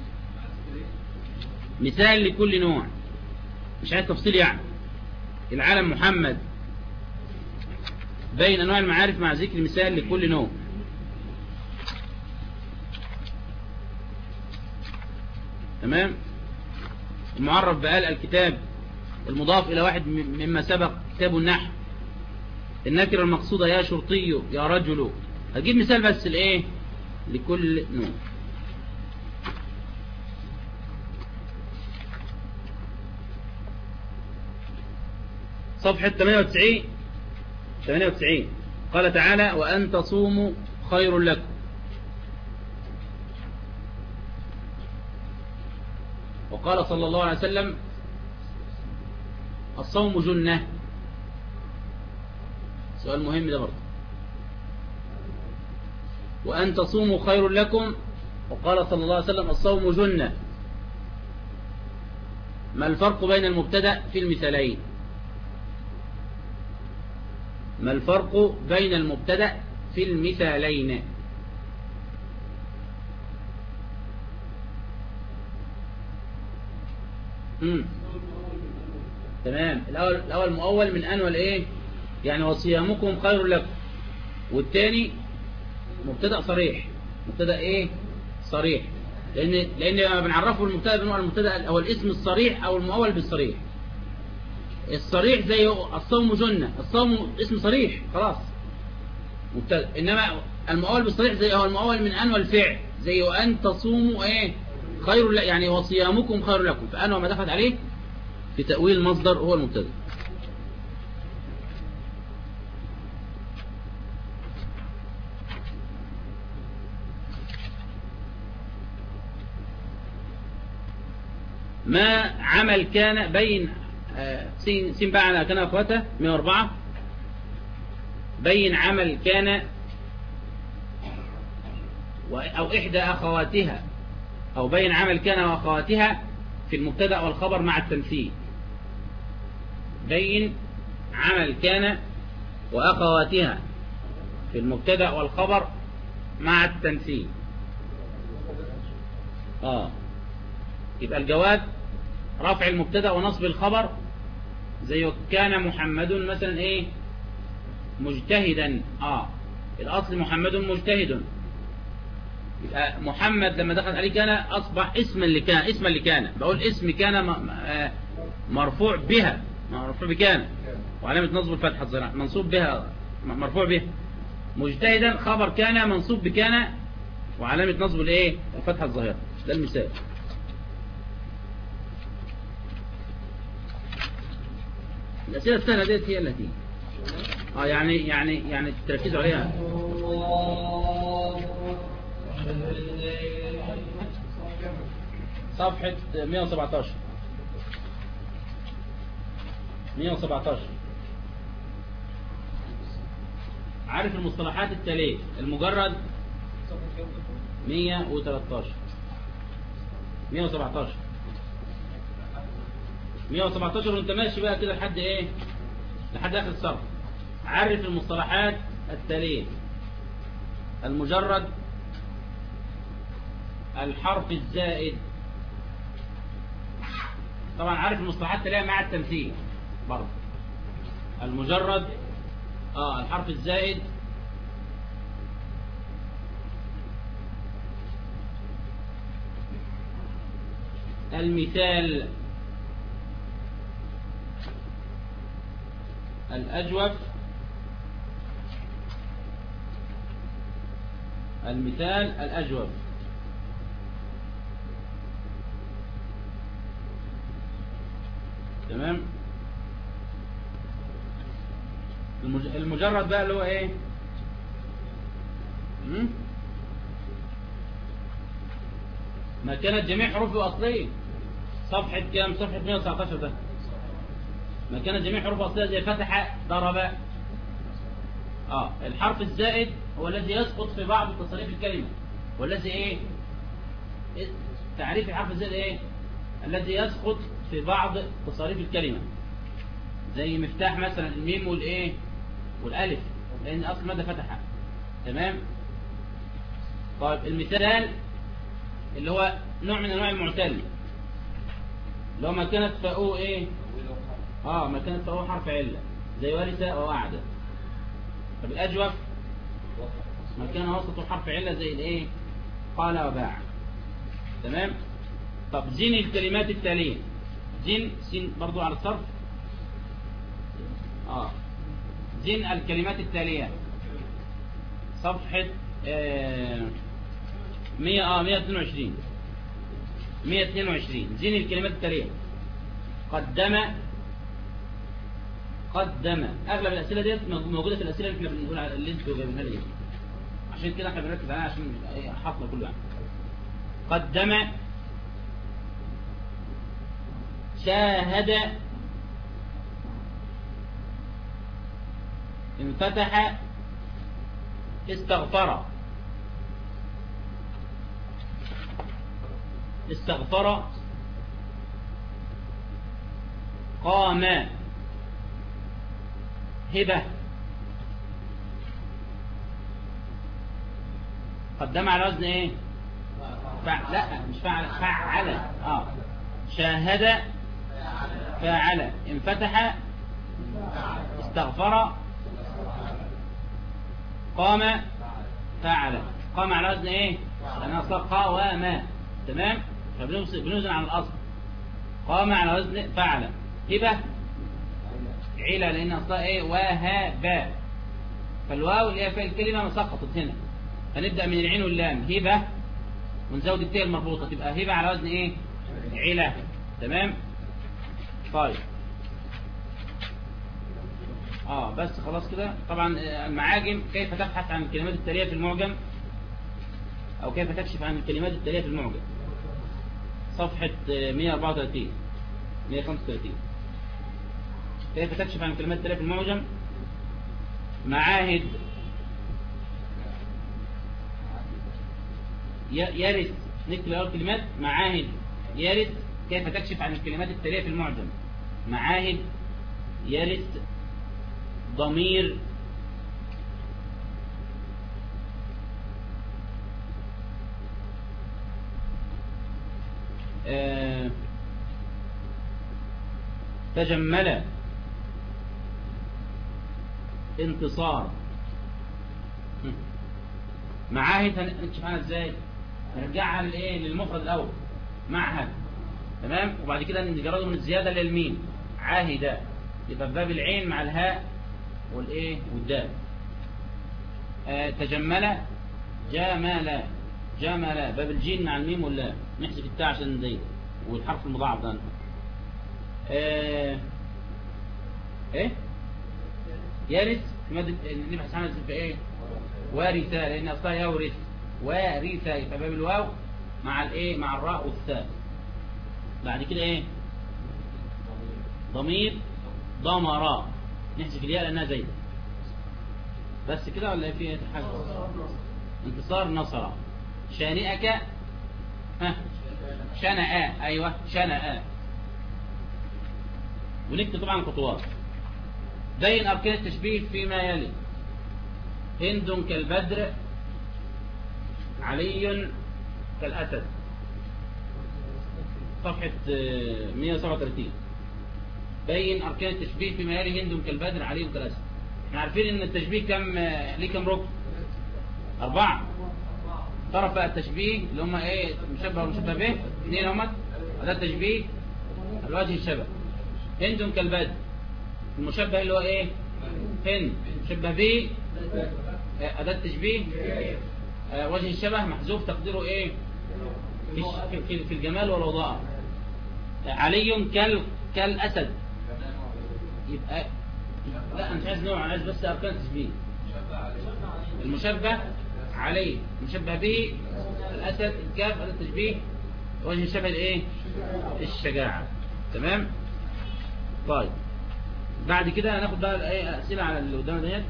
مثال لكل نوع مش عايز تفصيل يعني العالم محمد بين انواع المعارف مع ذكر مثال لكل نوع تمام المعرف بقال الكتاب المضاف الى واحد مما سبق كتاب النحو النكرة المقصودة يا شرطي يا رجل هجيب مثال بس الايه لكل نوع صفحة 98 98 قال تعالى وأن تصوموا خير لكم وقال صلى الله عليه وسلم الصوم جنة سؤال مهم ده برضه وأن تصوموا خير لكم وقال صلى الله عليه وسلم الصوم جنة ما الفرق بين المبتدا في المثالين ما الفرق بين المبتدا في في المثالين امم تمام الاول الاول مؤول من ان والايه يعني وصيامكم خير لكم والثاني مبتدا صريح مبتدا ايه صريح لان لان لما بنعرفه المبتدا بنوع المبتدا او الاسم الصريح او المؤول بالصريح الصريح زي الصوم جنة الصوم اسم صريح خلاص مبتدا انما المؤول بالصريح زي هو المؤول من ان والفعل زي وان تصوموا ايه خير ل- يعني وصيامكم خير لكم فان وما دخلت عليه في تأويل المصدر هو المبتدا ما عمل كان بين آه، سين سين بقى على كان اخواته 104 بين عمل كان و- او احدى اخواتها او بين عمل كان واخواتها في المبتدا والخبر مع التمثيل بين عمل كان واخواتها في المبتدا والخبر مع التمثيل اه يبقى الجواب رفع المبتدا ونصب الخبر زي كان محمد مثلا ايه مجتهدا اه الاصل محمد مجتهد يبقى محمد لما دخل عليه كان اصبح اسما لكان اسما لكان بقول اسم كان م- م- آه مرفوع بها مرفوع بكان وعلامه نصب الفتحه الظاهره منصوب بها م- مرفوع بها مجتهدا خبر كان منصوب بكان وعلامه نصب الايه الفتحه الظاهره ده المثال الأسئلة السهلة ديت هي التي اه يعني يعني يعني تركزوا عليها صفحة 117 117 عارف المصطلحات التالية المجرد 113 117 117 وانت ماشي بقى كده لحد ايه لحد اخر الصف عرف المصطلحات التالية المجرد الحرف الزائد طبعا عارف المصطلحات التالية مع التمثيل برضه المجرد اه الحرف الزائد المثال الأجوف المثال الأجوف تمام المج- المجرد بقى اللي هو ايه مم؟ ما كانت جميع حروفه أصلية صفحة كام صفحة 119 ده ما كانت جميع حروف أصلية زي فتح ضرب اه الحرف الزائد هو الذي يسقط في بعض تصاريف الكلمة والذي ايه إيه؟ تعريف الحرف الزائد ايه الذي يسقط في بعض تصاريف الكلمة زي مفتاح مثلا الميم والايه والالف لان اصل ماذا فتح تمام طيب المثال اللي هو نوع من انواع المعتل لو ما كانت فاؤه ايه اه ما كانت فاؤه حرف عله زي ورث ووعد طب الاجوف ما كان وسطه حرف عله زي الايه قال وباع تمام طب زين الكلمات التاليه زين سين برضو على الصرف اه زين الكلمات التاليه صفحه آه 100 اه 122 122 زين الكلمات التاليه قدم قدم اغلب الاسئله ديت موجوده في الاسئله اللي احنا بنقول على- اللي انتوا جايبينها لي عشان كده احنا بنركز عليها عشان إيه، حفظنا كله يعني قدم شاهد انفتح استغفر استغفر قام هبة قدم على وزن ايه فع... لا مش فعل فعل اه شاهد فاعل انفتح استغفر قام فعل قام على وزن ايه لانها اصلا قوام تمام فبنوزن على الاصل قام على وزن فعل هبه عيلة لان اصلها ايه وهب فالواو اللي هي في الكلمه ما سقطت هنا هنبدا من العين واللام هبه ونزود التاء المربوطه تبقى هبه على وزن ايه عيلة تمام طيب اه بس خلاص كده طبعا المعاجم كيف تبحث عن الكلمات التالية في المعجم او كيف تكشف عن الكلمات التالية في المعجم صفحة 134 135 كيف تكشف عن الكلمات التالية في المعجم معاهد يرث نكتب اول كلمات معاهد يرث كيف تكشف عن الكلمات التالية في المعجم معاهد يرث ضمير آه تجمل انتصار معاهد هنكشف عنها ازاي هنرجعها للايه للمفرد الاول معهد تمام وبعد كده نجرده من الزياده للميم عاهد يبقى باب العين مع الهاء والايه والدال آه تجمل جمل جمل باب الجيم مع الميم واللام نحذف التاء عشان نضيق والحرف المضاعف ده آه ايه يرث مادة نبحث عنها في ايه وارثة لان اصلها يورث وارثة يبقى باب الواو مع الايه مع الراء والثاء بعد كده ايه ضمير ضمر نحذف الياء لانها زايده بس كده ولا في ايه حاجه انتصار نصر شانئك ها شنأ ايوه شنأ ونكتب طبعا خطوات بين اركان التشبيه فيما يلي هند كالبدر علي كالاسد صفحة 137 بين أركان التشبيه فيما يلي هند كالبدر علي كالأسد احنا عارفين ان التشبيه كم ليه كم ركن أربعة طرف التشبيه اللي هم ايه مشبه ومشبه به اثنين هم ده التشبيه الوجه الشبه هند كالبدر المشبه اللي هو ايه هند مشبه به أداة التشبيه آه وجه الشبه محذوف تقديره ايه في, في, في الجمال والوضاء علي كال كالاسد يبقى لا انا مش عايز نوع انا عايز بس اركان التشبيه المشبه عليه مشبه به الاسد الكاف هذا التشبيه وجه الشبه الايه الشجاعه تمام طيب بعد كده هناخد بقى ايه اسئله على اللي قدامنا ديت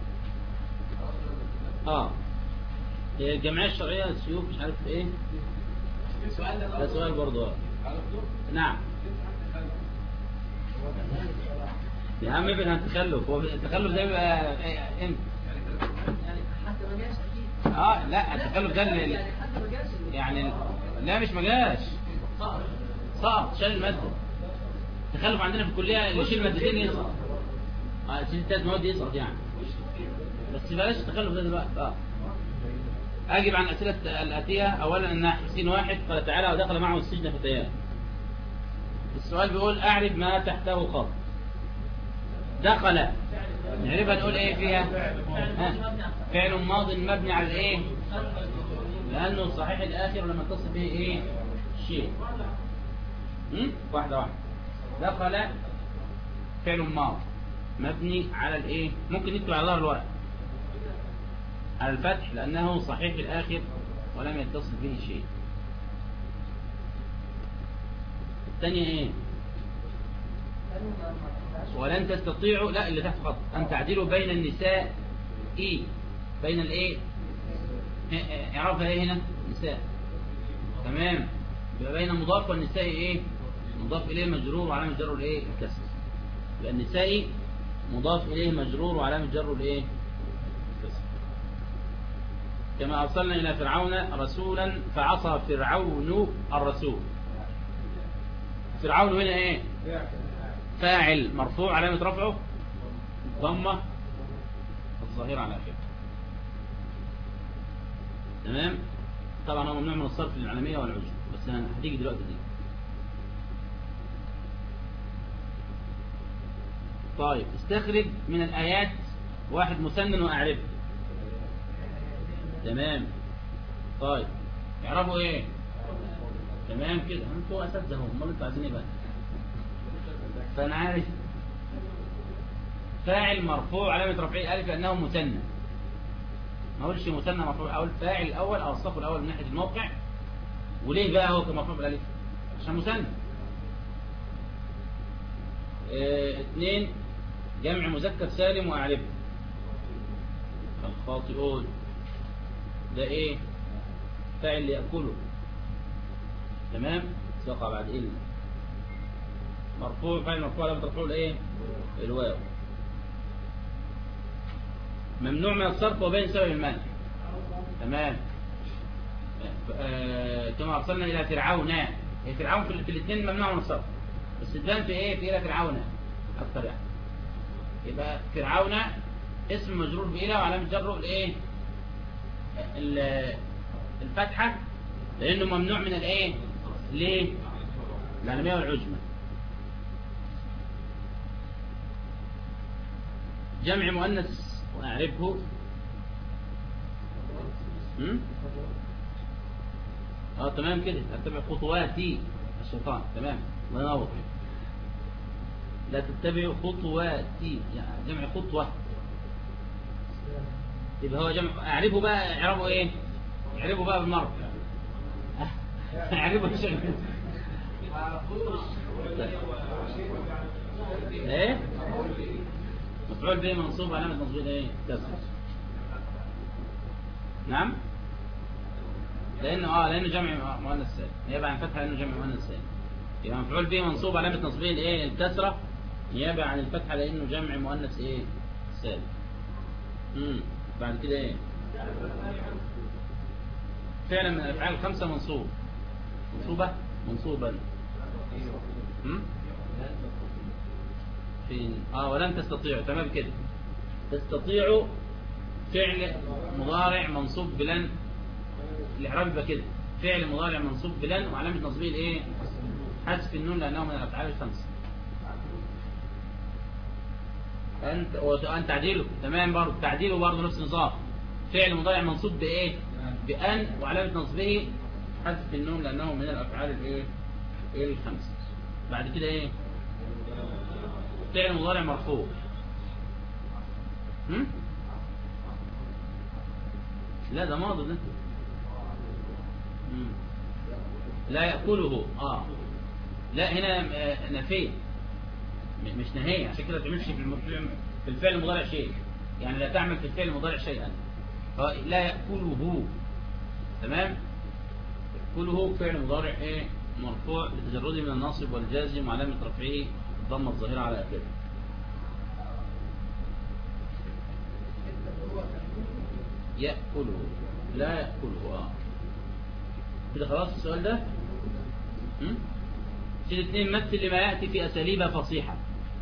اه الجمعيه الشرعيه السيوف مش عارف ايه ده سؤال برضه نعم يا عم ابن التخلف هو التخلف ده بيبقى امتى اه لا التخلف ده اللي يعني لا مش ما جاش سقط شال الماده التخلف عندنا في الكليه اللي يشيل مادتين يسقط اه يشيل ثلاث مواد يسقط يعني بس بلاش التخلف ده دلوقتي اه أجب عن الأسئلة الآتية أولا أن حسين واحد قال تعالى ودخل معه السجن فتيان السؤال بيقول أعرف ما تحته خط دخل نعرفها نقول إيه فيها ها. فعل ماض مبني على الإيه لأنه صحيح الآخر لما اتصل به إيه شيء واحدة واحدة دخل فعل ماض مبني على الإيه ممكن نكتب على ظهر الورق على الفتح لأنه صحيح الآخر ولم يتصل به شيء الثانية ايه ولن تستطيعوا لا اللي تحت خط أن تعدلوا بين النساء إيه بين الايه اعرفها ايه هنا نساء تمام يبقى بين المضاف والنساء ايه مضاف اليه مجرور وعلامه جره الايه الكسر يبقى النساء مضاف اليه مجرور وعلامه جره الايه كما أرسلنا إلى فرعون رسولا فعصى فرعون الرسول فرعون هنا إيه فاعل مرفوع علامة رفعه ضمة الظاهرة على آخره تمام طبعا هو ممنوع من الصرف للعالمية والعجم بس هتيجي دلوقتي دي طيب استخرج من الآيات واحد مسنن وأعرفه تمام طيب يعرفوا ايه تمام كده انتوا اساتذه هم امال انتوا عايزين ايه بقى فانا عارف فاعل مرفوع علامه رفعه الف لانه مثنى ما اقولش مثنى مرفوع اقول فاعل الاول او الصف الاول من ناحيه الموقع وليه بقى هو مرفوع بالالف عشان مثنى اه اثنين جمع مذكر سالم واعربه الخاطئون ده ايه فاعل يأكله تمام سيقع بعد إلا مرفوع فاعل مرفوع لابد مرفوع الايه الواو ممنوع من الصرف وبين سبب المنع تمام آه كما ارسلنا الى فرعون إيه فرعون في الاثنين ممنوع من الصرف بس تبان في ايه في الى فرعون اكثر يعني يبقى فرعون اسم مجرور بإله وعلامة جره الايه الفتحة لأنه ممنوع من الإيه ليه العلمية والعجمة جمع مؤنث وأعرفه اه تمام كده اتبع خطواتي الشيطان تمام الله ينور لا تتبعوا خطواتي يعني جمع خطوة يبقى هو جمع اعرفه بقى اعرفه ايه اعرفه بقى بالمرة اعرفه ايش ايه مفعول به منصوب علامة منصوب ايه كسر نعم لانه اه لانه جمع مؤنث سالم يبقى عن فتحه لانه جمع مؤنث سالم يبقى مفعول به منصوب علامة نصبه الايه الكسرة نيابة عن الفتحة لانه جمع مؤنث ايه سالم امم بعد كده ايه فعلا من الافعال الخمسه منصوب منصوبه منصوبا امم فين اه ولن تستطيعوا تمام كده تستطيعوا فعل مضارع منصوب بلن الاعراب يبقى كده فعل مضارع منصوب بلن وعلامه نصبه الايه حذف النون لانه من الافعال الخمسه أنت وأن تعديله تمام برضه تعديله برضه نفس النظام فعل مضارع منصوب بإيه بأن وعلامة نصبه حذف النون لأنه من الأفعال الإيه الخمسة بعد كده إيه فعل مضارع مرفوع هم؟ لا ده ماضي ده لا يأكله آه لا هنا نفيه مش نهاية عشان كده ما تعملش في في الفعل المضارع شيء يعني لا تعمل في الفعل المضارع شيئا لا يأكله تمام يأكله فعل مضارع ايه مرفوع لتجرده من الناصب والجازم وعلامة رفعه الضمة الظاهرة على آخره يأكله لا يأكله اه كده خلاص السؤال ده في الاثنين مثل لما يأتي في أساليب فصيحة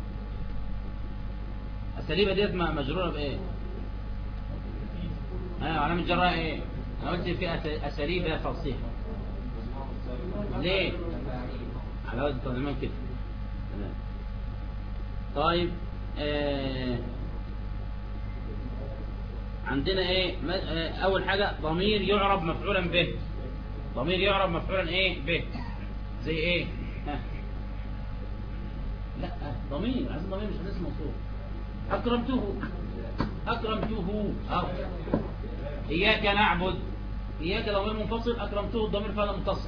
أساليب ديت مجرورة بإيه أيوة علامة جرها إيه أنا قلت في أساليب فصيحة ليه على وزن تنظيمان كده تمام طيب آه عندنا ايه اول حاجة ضمير يعرب مفعولا به ضمير يعرب مفعولا ايه به زي ايه ها. لا ضمير عايز ضمير مش اسم موصول اكرمته اكرمته أو. اياك نعبد اياك ضمير منفصل اكرمته الضمير فعل متصل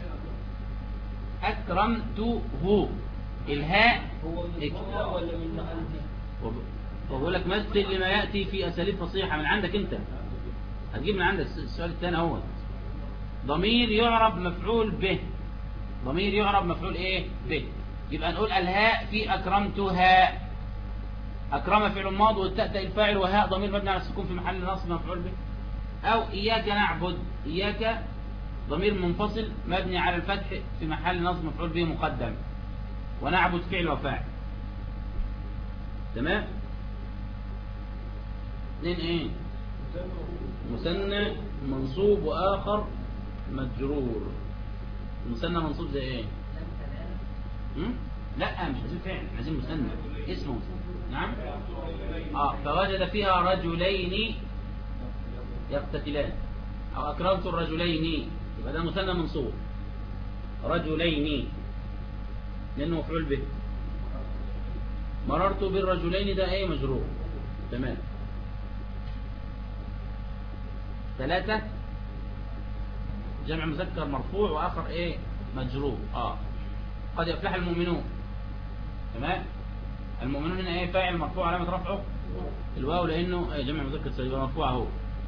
اكرمته الهاء هو من هو ولا من محل وبقول لك مثل لما يأتي في أساليب فصيحة من عندك أنت هتجيب من عندك السؤال الثاني هو ضمير يعرب مفعول به ضمير يعرب مفعول ايه به يبقى نقول الهاء في أكرمتها أكرم فعل ماض والتاء تاء الفاعل وهاء ضمير مبني على السكون في محل نصب مفعول به أو إياك نعبد إياك ضمير منفصل مبني على الفتح في محل نصب مفعول به مقدم ونعبد فعل وفاعل تمام اثنين ايه مثنى منصوب واخر مجرور المثنى منصوب زي ايه هم؟ لا مش عايزين فعل عايزين مثنى اسمه نعم اه فوجد فيها رجلين يقتتلان او اكرمت الرجلين يبقى ده مثنى منصوب رجلين لانه مفعول به مررت بالرجلين ده ايه مجرور تمام ثلاثة جمع مذكر مرفوع واخر ايه مجرور اه قد يفلح المؤمنون تمام المؤمنون هنا ايه فاعل مرفوع علامة رفعه الواو لانه إيه جمع مذكر سليم مرفوع اهو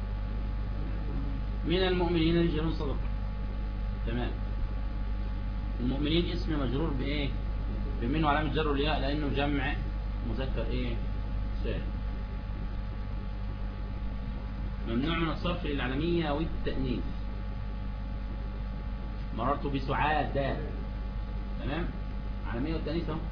من المؤمنين رجال صدق تمام المؤمنين اسم مجرور بايه بمن وعلامة جر الياء لانه جمع مذكر ايه سالم ممنوع من الصرف للعلمية والتأنيث مررت بسعادة تمام علمية والتأنيث اهو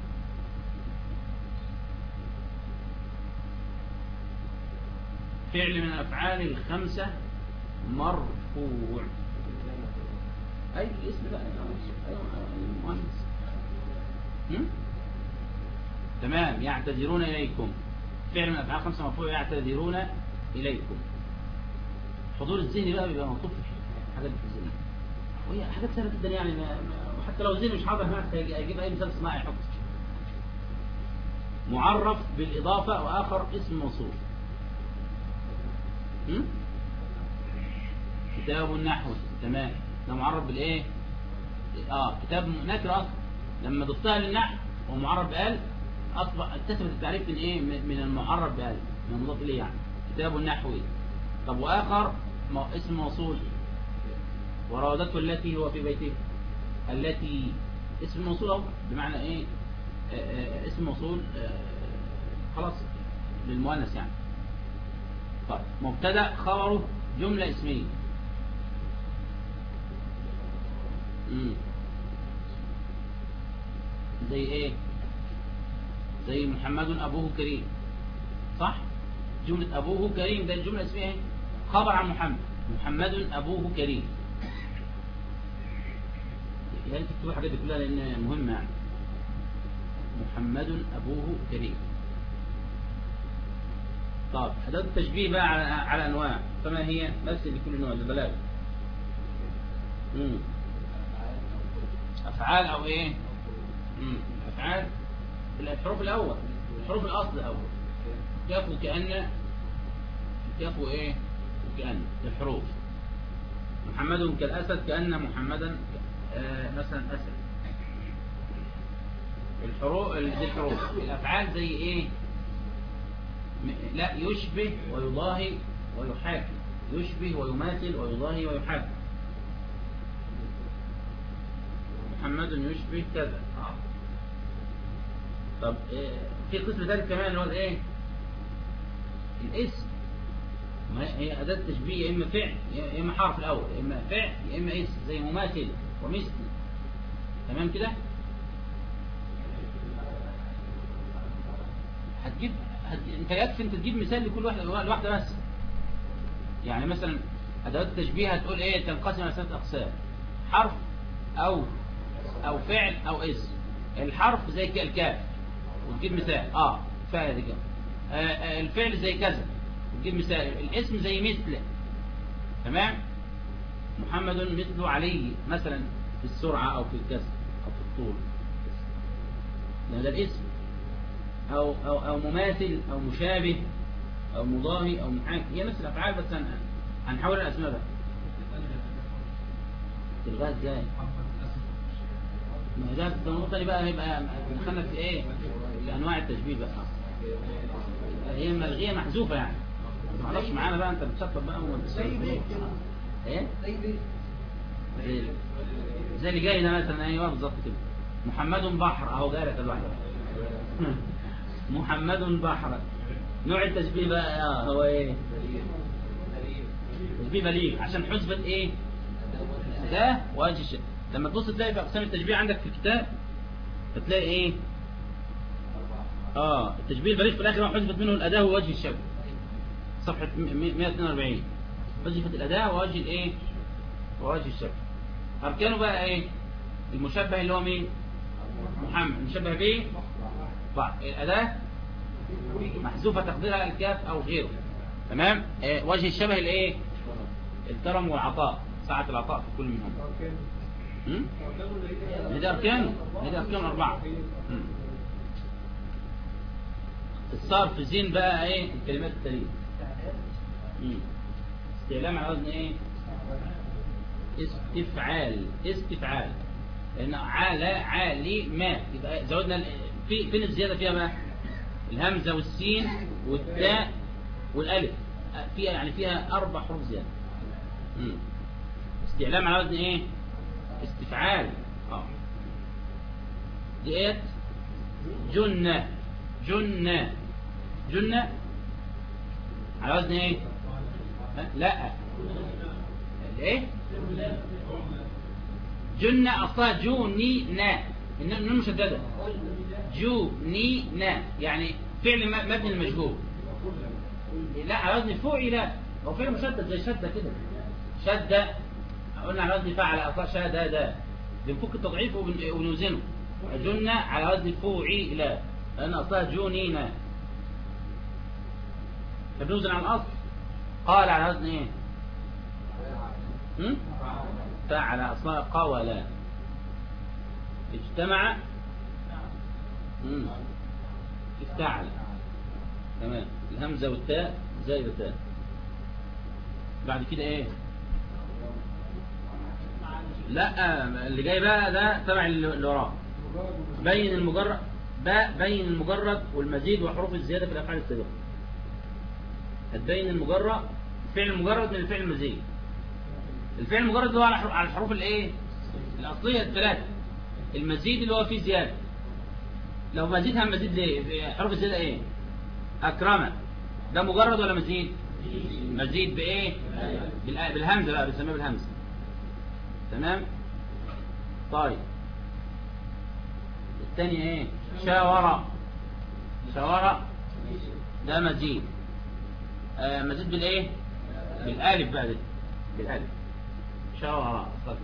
فعل من الأفعال الخمسة مرفوع أي اسم بقى أيوة المؤنث هم؟ تمام يعتذرون إليكم فعل من الأفعال الخمسة مرفوع يعتذرون إليكم حضور الذهني بقى بيبقى مطلوب في حاجات في الذهن وهي حاجات سهلة جدا يعني ما وحتى لو الذهن مش حاضر هناك هيجيب أي مثال صناعي يحط معرف بالإضافة وآخر اسم موصول هم؟ كتاب النحو تمام ده معرف بالايه اه كتاب نكر اصلا لما ضفتها للنحو ومعرف بال اصبح اكتسبت التعريف من ايه من المعرف بال من المضاف اليه يعني كتاب النحوي طب واخر اسم موصول وراودته التي هو في بيته التي اسم موصول اهو بمعنى ايه آآ آآ اسم موصول خلاص للمؤنث يعني طيب مبتدا خبره جمله اسميه امم زي ايه زي محمد ابوه كريم صح جملة ابوه كريم ده الجملة اسمها ايه خبر عن محمد محمد ابوه كريم يعني تكتبوا الحاجات دي كلها لان مهمة يعني محمد ابوه كريم طب أداة التشبيه بقى على على أنواع فما هي بس لكل نوع البلاغ امم أفعال أو إيه امم أفعال الحروف الأول الحروف الأصل الأول كاف وكأن كاف وإيه وكأن الحروف محمد كالأسد كأن محمدا آه مثلا أسد الحروف دي الحروف الأفعال زي إيه لا يشبه ويضاهي ويحاكي يشبه ويماثل ويضاهي ويحاكي محمد يشبه كذا طب إيه في قسم ثالث كمان اللي هو ايه الاسم ما هي أداة تشبيه يا إما فعل يا إما حرف الأول يا إما فعل يا إما اسم زي مماثل ومثل تمام كده هتجيب انت يكفي انت تجيب مثال لكل واحده واحده بس يعني مثلا ادوات التشبيه هتقول ايه تنقسم الى ثلاث اقسام حرف او او فعل او اسم الحرف زي الكاف وتجيب مثال اه فعل كده آه آه الفعل زي كذا وتجيب مثال الاسم زي مثل تمام محمد مثل علي مثلا في السرعه او في الكسر او في الطول ده الاسم أو, أو, أو مماثل أو مشابه أو مضاهي أو محاكي هي نفس الأفعال بس هنحول الأسماء بقى تلغاها ازاي؟ ما ده النقطة دي بقى هيبقى دخلنا في ايه؟ في أنواع التشبيه بقى هي ملغية محذوفة يعني ما تعرفش معانا بقى أنت بتشطب بقى زي بيت كده ايه؟ زي بيت زي زي اللي جاي ده مثلا ايوه بالظبط كده محمد بحر اهو جارك الواحد محمد بحر نوع التشبيه بقى اه هو ايه تشبيه بليغ عشان حسبة ايه ده وجه الشبه لما تبص تلاقي في اقسام التشبيه عندك في الكتاب هتلاقي ايه اه التشبيه البليغ في الاخر هو حسبت منه الاداة ووجه الشبه صفحة 142 حذفت الاداة ووجه الايه ووجه الشبه اركانه بقى ايه المشبه اللي هو مين محمد المشبه به بعض الاداة محذوفة تقديرها الكاف او غيره تمام آه وجه الشبه الايه الكرم والعطاء ساعة العطاء في كل منهم هم؟ هذه أركانه هذه أركان أربعة هم. الصرف زين بقى ايه الكلمات التالية هم. استعلام على وزن ايه استفعال استفعال لان عالى عالي ما يبقى زودنا ال- في فين الزياده فيها بقى الهمزه والسين والتاء والالف فيها يعني فيها اربع حروف زياده مم. استعلام على وزن ايه استفعال اه ديت جنة جنة جنة على وزن ايه ها؟ لا ايه جنة اصلها جوني نا النون مشددة جوني نا يعني فعل م- مبني المجهول لا على وزن فعل هو فعل مشدد زي شدة كده شدة قلنا على وزن فعل اصلا شدد بنفك التضعيف وبن- ونوزنه جنة على وزن فعل لان اصلها جونينا فبنوزن على الاصل قال على وزن ايه هم؟ فعل اصلها قولا اجتمع هم. افتعل تمام الهمزة والتاء زائدتان بعد كده ايه لا اللي جاي بقى ده تبع اللي وراه بين المجرد باء بين المجرد والمزيد وحروف الزيادة في الأفعال السابقة هتبين المجرد الفعل المجرد من الفعل المزيد الفعل المجرد اللي هو على حروف- على الحروف الايه الأصلية الثلاثة المزيد اللي هو فيه زيادة لو مزيد هم مزيد ليه حروف الزيادة ايه أكرمة ده مجرد ولا مزيد مزيد بإيه بالآ- بالهمزة بقى بنسميها بالهمزة تمام طيب الثاني ايه شاورة شاورة ده مزيد آه مزيد بالايه بالالف بقى ده بالالف شاورة طيب.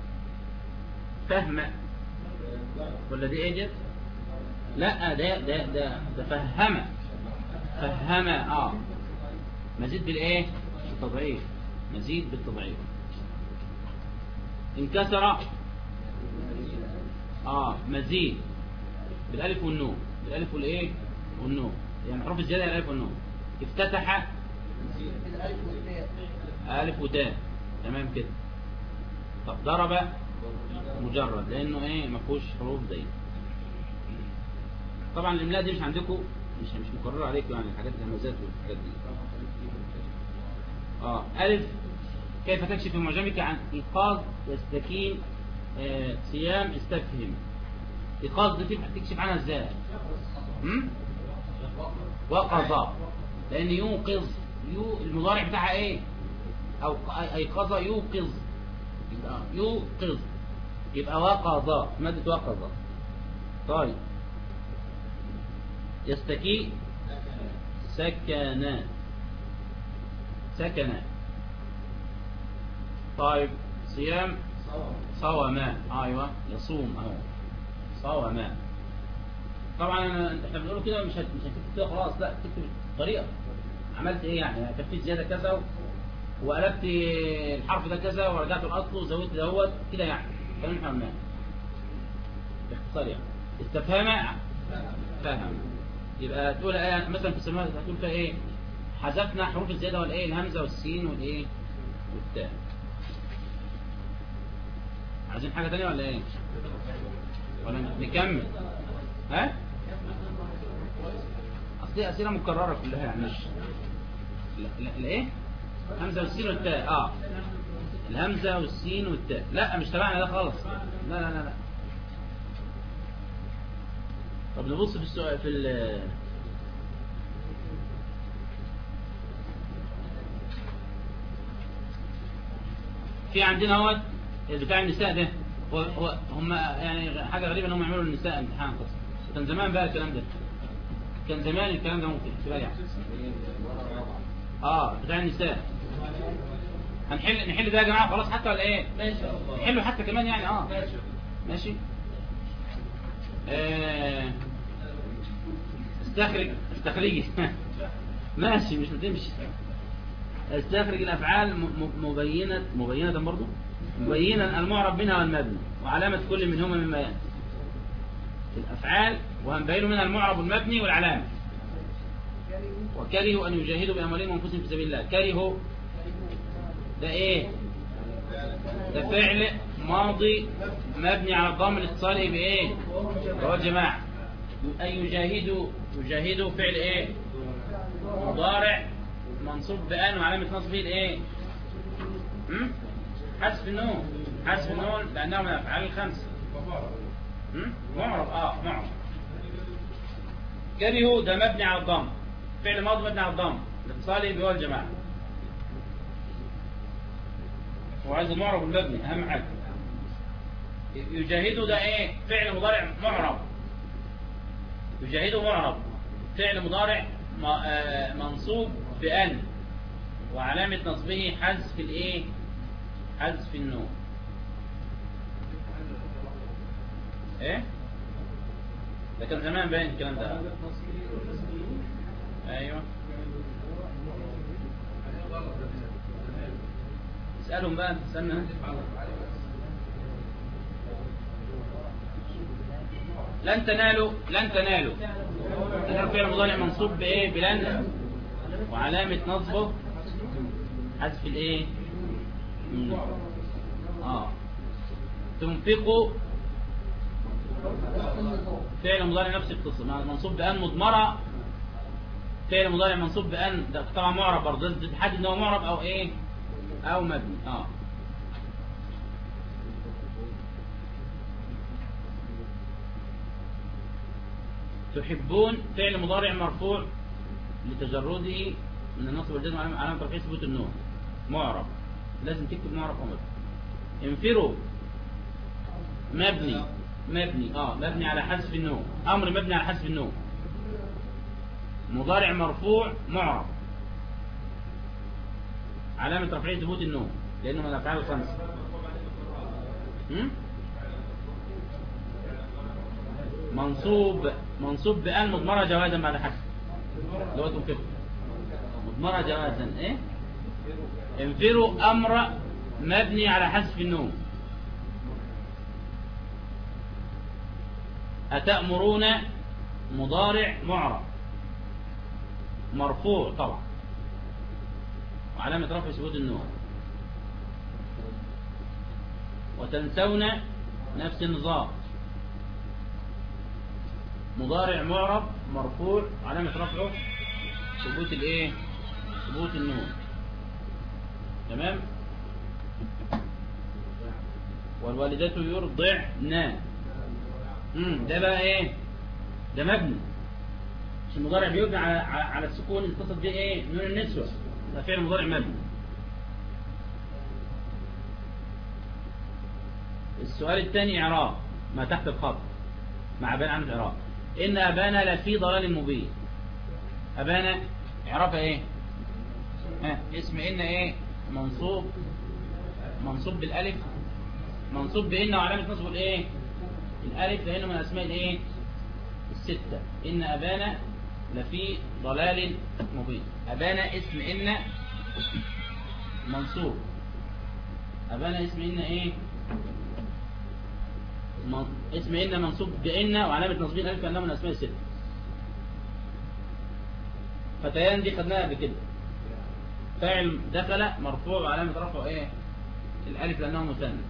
فهم ولا دي ايه جت لا ده ده ده ده فهم فهم اه مزيد بالايه بالتضعيف مزيد بالتضعيف انكسر اه مزيد بالالف والنون بالالف والايه والنون يعني حروف الزياده الالف والنون افتتح الف وتاء تمام كده طب ضرب مجرد لانه ايه ما فيهوش حروف زي طبعا الاملاء دي مش عندكم مش مش مقرره عليكم يعني الحاجات الهمزات والحاجات دي اه الف كيف تكشف معجمك عن ايقاظ يستكين آه صيام استفهم ايقاظ دي تكشف عنها ازاي هم؟ وقظ لان يوقظ يو المضارع بتاعها ايه او ايقظ يوقظ يبقى يوقظ يبقى وقظ مادة وقظ طيب يستكي سكن سكن طيب صيام صوم ايوه يصوم اهو صوم طبعا أنا- احنا بنقول كده مش هت- مش هتكتب كده خلاص لا تكتب طريقه عملت ايه يعني كفيت زياده كذا و- وقلبت الحرف ده كذا ورجعت لاصله وزودت دوت كده يعني كلام احنا قلناه باختصار يعني استفهام فهم يبقى تقول ايه مثلا في السماء هتقول فيها ايه حذفنا حروف الزياده والايه الهمزه والسين والايه والتاء عايزين حاجه ثانيه ولا ايه ولا نكمل ها اصل دي اسئله مكرره كلها يعني مش لا لا لا ايه همزه والسين والتاء اه الهمزه والسين والتاء لا مش تبعنا ده خالص لا لا لا لا طب نبص في السؤال في ال في عندنا هو بتاع النساء ده هو هو هم يعني حاجة غريبة انهم يعملوا للنساء امتحان قسم كان زمان بقى الكلام ده كان زمان الكلام ده ممكن تبقى يعني اه بتاع النساء هنحل نحل ده يا جماعة خلاص حتى ولا ايه ما شاء الله نحله حتى كمان يعني اه ماشي ماشي آه، استخرج استخرجي ماشي مش بتمشي استخرج الافعال م- م- مبينة مبينة برضو مبينا المعرب منها والمبني وعلامة كل منهما مما يأتي الافعال وهنبين منها المعرب والمبني والعلامة وكرهوا ان يجاهدوا باموالهم وانفسهم في سبيل الله كرهوا ده ايه ده فعل ماضي مبني على الضم الاتصالي بايه هو الجماعة أن يجاهدوا يجاهدوا فعل ايه مضارع منصوب بأن وعلامة نصبه الايه هم؟ حذف النون حذف النون لأنه من الأفعال الخمسة هم؟ معرب اه معرب كرهوا ده مبني على الضم فعل ماضي مبني على الضم الاتصالي بهو الجماعة وعايز المعرب والمبني أهم حاجة يجاهدوا ده ايه فعل مضارع معرب يجاهدوا معرب فعل مضارع م- آه، منصوب بأن وعلامة نصبه حذف الايه حذف النون ايه ده كان زمان باين الكلام ده ايوه اسألهم بقى انت استنى لن تنالوا لن تنالوا تنالوا فعل مضارع منصوب بايه بلن وعلامة نصبه حذف الايه مم. اه تنفقوا فعل مضارع نفس القصة مع- منصوب بأن مضمرة فعل مضارع منصوب بأن ده طبعا معرب برضه ده تحدد ان هو معرب او ايه او مبني اه تحبون فعل مضارع مرفوع لتجرده من النصب والجزم على علامة رفعه ثبوت النون معرب لازم تكتب معرب او مبني انفروا مبني مبني اه مبني على حذف النون امر مبني على حذف النون مضارع مرفوع معرب علامة رفعه ثبوت النون لأنه من الأفعال الخمسة هم؟ منصوب منصوب بأن مضمرة جوازا بعد حذف اللي هو تنفقه مضمرة جوازا ايه انفروا أمر مبني على حذف النون أتأمرون مضارع معرب مرفوع طبعا وعلامة رفع ثبوت النون وتنسون نفس النظام مضارع معرب مرفوع علامة رفعه ثبوت الايه ثبوت النون تمام والوالدات يرضعن امم ده بقى ايه ده مبني مش المضارع بيبنى على على, على السكون اللي اتصل بيه ايه نون النسوة ده فعل مضارع مبني السؤال الثاني اعراب ما تحت الخط مع بيان عن الاعراب ان ابانا لفي ضلال مبين ابانا اعرابها ايه ها اسم ان ايه منصوب منصوب بالالف منصوب بان وعلامه نصبه الايه الالف لانه من اسماء الايه الستة إن أبانا لفي ضلال مبين أبانا اسم إن منصوب أبانا اسم إن إيه من... اسم إن منصوب بإن وعلامة نصبين ألف لأنه من أسماء الستة فتيان دي خدناها قبل كده فاعل دخل مرفوع وعلامة رفعه إيه الألف لأنه مثنى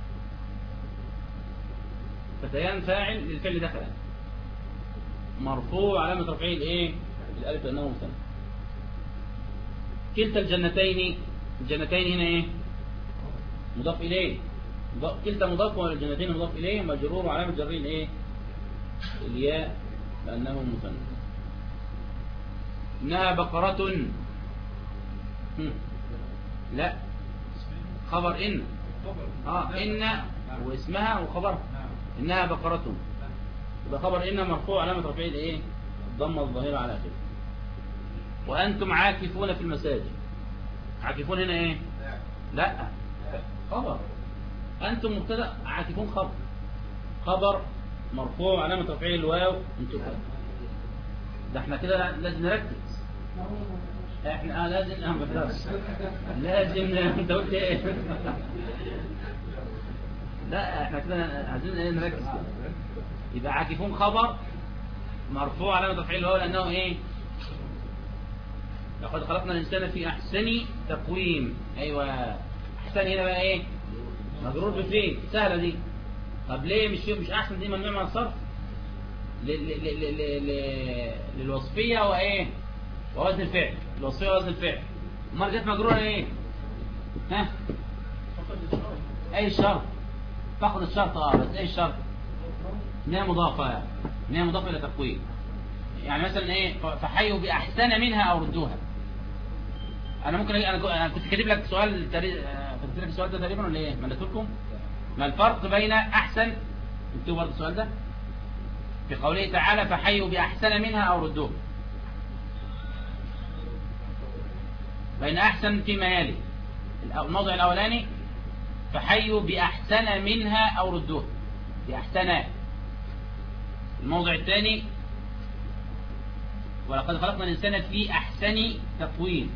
فتيان فاعل للفعل دخل مرفوع علامة رفعه الايه الالف لانه مثنى كلتا الجنتين الجنتين هنا ايه مضاف اليه مضاف- كلتا مضاف والجنتين مضاف اليه مجرور وعلامة جره الايه الياء لانه مثنى انها بقرة هم. لا خبر ان اه ان واسمها وخبرها انها بقرة يبقى خبر ان مرفوع علامة رفعه الايه الضمة الظاهرة على اخره وانتم عاكفون في المساجد عاكفون هنا ايه لا خبر انتم مبتدا عاكفون خبر خبر مرفوع علامة رفعه الواو انتم ده احنا كده لازم نركز احنا اه لازم اه بخلاص لازم انت قلت ايه لا احنا كده عايزين ايه نركز كده يبقى عاكفون خبر مرفوع علامة تفعيل هو لأنه ايه لقد خلقنا الإنسان في أحسن تقويم أيوة أحسن هنا بقى ايه مجرور بفين سهلة دي طب ليه مش مش أحسن دي ممنوع من الصرف ل- ل- ل- ل- ل- للوصفية وإيه ووزن الفعل الوصفية ووزن الفعل امال جت مجرورة ايه ها اي الشرط فقد الشرط اه بس ايه الشرط ان هي مضافة يعني. ان هي مضافة الى تقويم يعني مثلا ايه ف- فحيوا باحسن منها او ردوها انا ممكن أجي انا كو- أنا كنت كاتب لك سؤال تاري... آه، كنت لك السؤال ده تقريبا ولا ايه مليته لكم ما الفرق بين احسن انتوا برضه السؤال ده في قوله تعالى فحيوا باحسن منها او ردوها بين احسن فيما يلي الأو- الموضع الاولاني فحيوا باحسن منها او ردوها باحسن الموضع الثاني ولقد خلقنا الانسان في احسن تقويم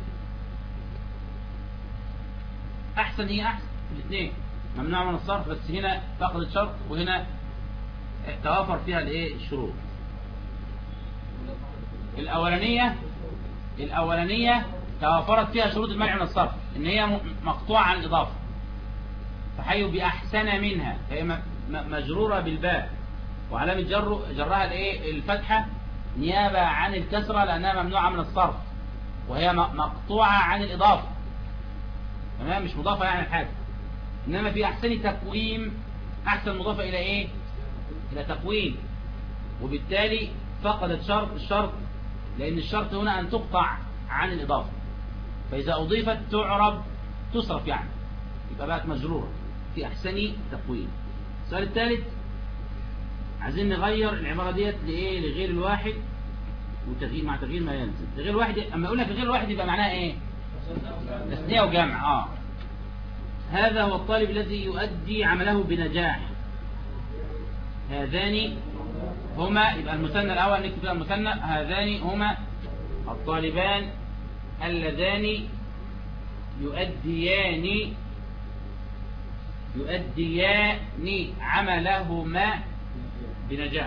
احسن هي احسن الاثنين ممنوع من الصرف بس هنا فقدت شرط وهنا توافر فيها الايه الشروط الاولانيه الاولانيه توافرت فيها شروط المنع من الصرف ان هي م- مقطوعه عن الاضافه فحيوا باحسن منها فهي م- م- مجروره بالباء وعلامه جر جرها الايه الفتحه نيابه عن الكسره لانها ممنوعه من الصرف وهي م- مقطوعه عن الاضافه تمام مش مضافه يعني حاجه انما في احسن تقويم احسن مضافه الى ايه الى تقويم وبالتالي فقدت شرط الشرط لان الشرط هنا ان تقطع عن الاضافه فاذا اضيفت تعرب تصرف يعني يبقى بقت مجروره في احسن تقويم السؤال الثالث عايزين نغير العباره ديت لايه لغير الواحد وتغيير مع تغيير ما يلزم لغير الواحد اما اقول لك غير الواحد يبقى معناها ايه تسنيه وجمع اه هذا هو الطالب الذي يؤدي عمله بنجاح هذان هما يبقى المثنى الأول نكتب كده المثنى هذان هما الطالبان اللذان يؤديان يؤديان عملهما بنجاح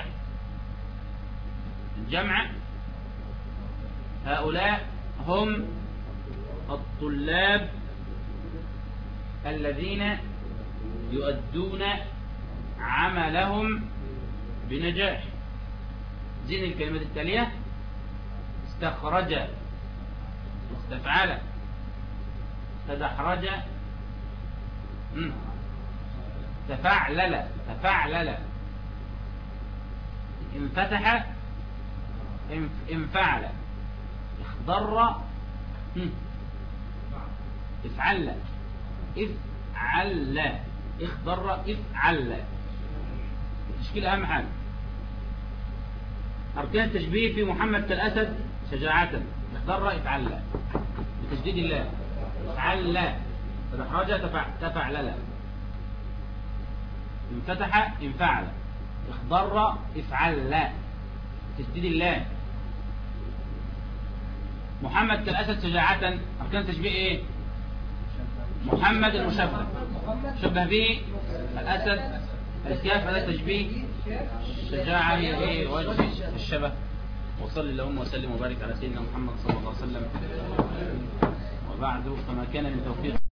الجمع هؤلاء هم الطلاب الذين يؤدون عملهم بنجاح زين الكلمات التالية استخرج استفعل تدحرج مم. تفعلل تفعلل انفتح انف- انفعل اخضر مم. افعل افعل اخضر افعل التشكيل اهم حاجه اركان التشبيه في محمد كالاسد شجاعه اخضر افعل بتشديد الله افعل تدحرج تفع تفعلل انفتح انفعل اخضر افعل تشديد الله محمد كالاسد شجاعه اركان التشبيه ايه محمد المشبه شبه به الأسد الكاف هذا تشبيه شجاعة هي إيه وجه الشبه وصلي اللهم وسلم وبارك على سيدنا محمد صلى الله عليه وسلم وبعد فما كان من توفيق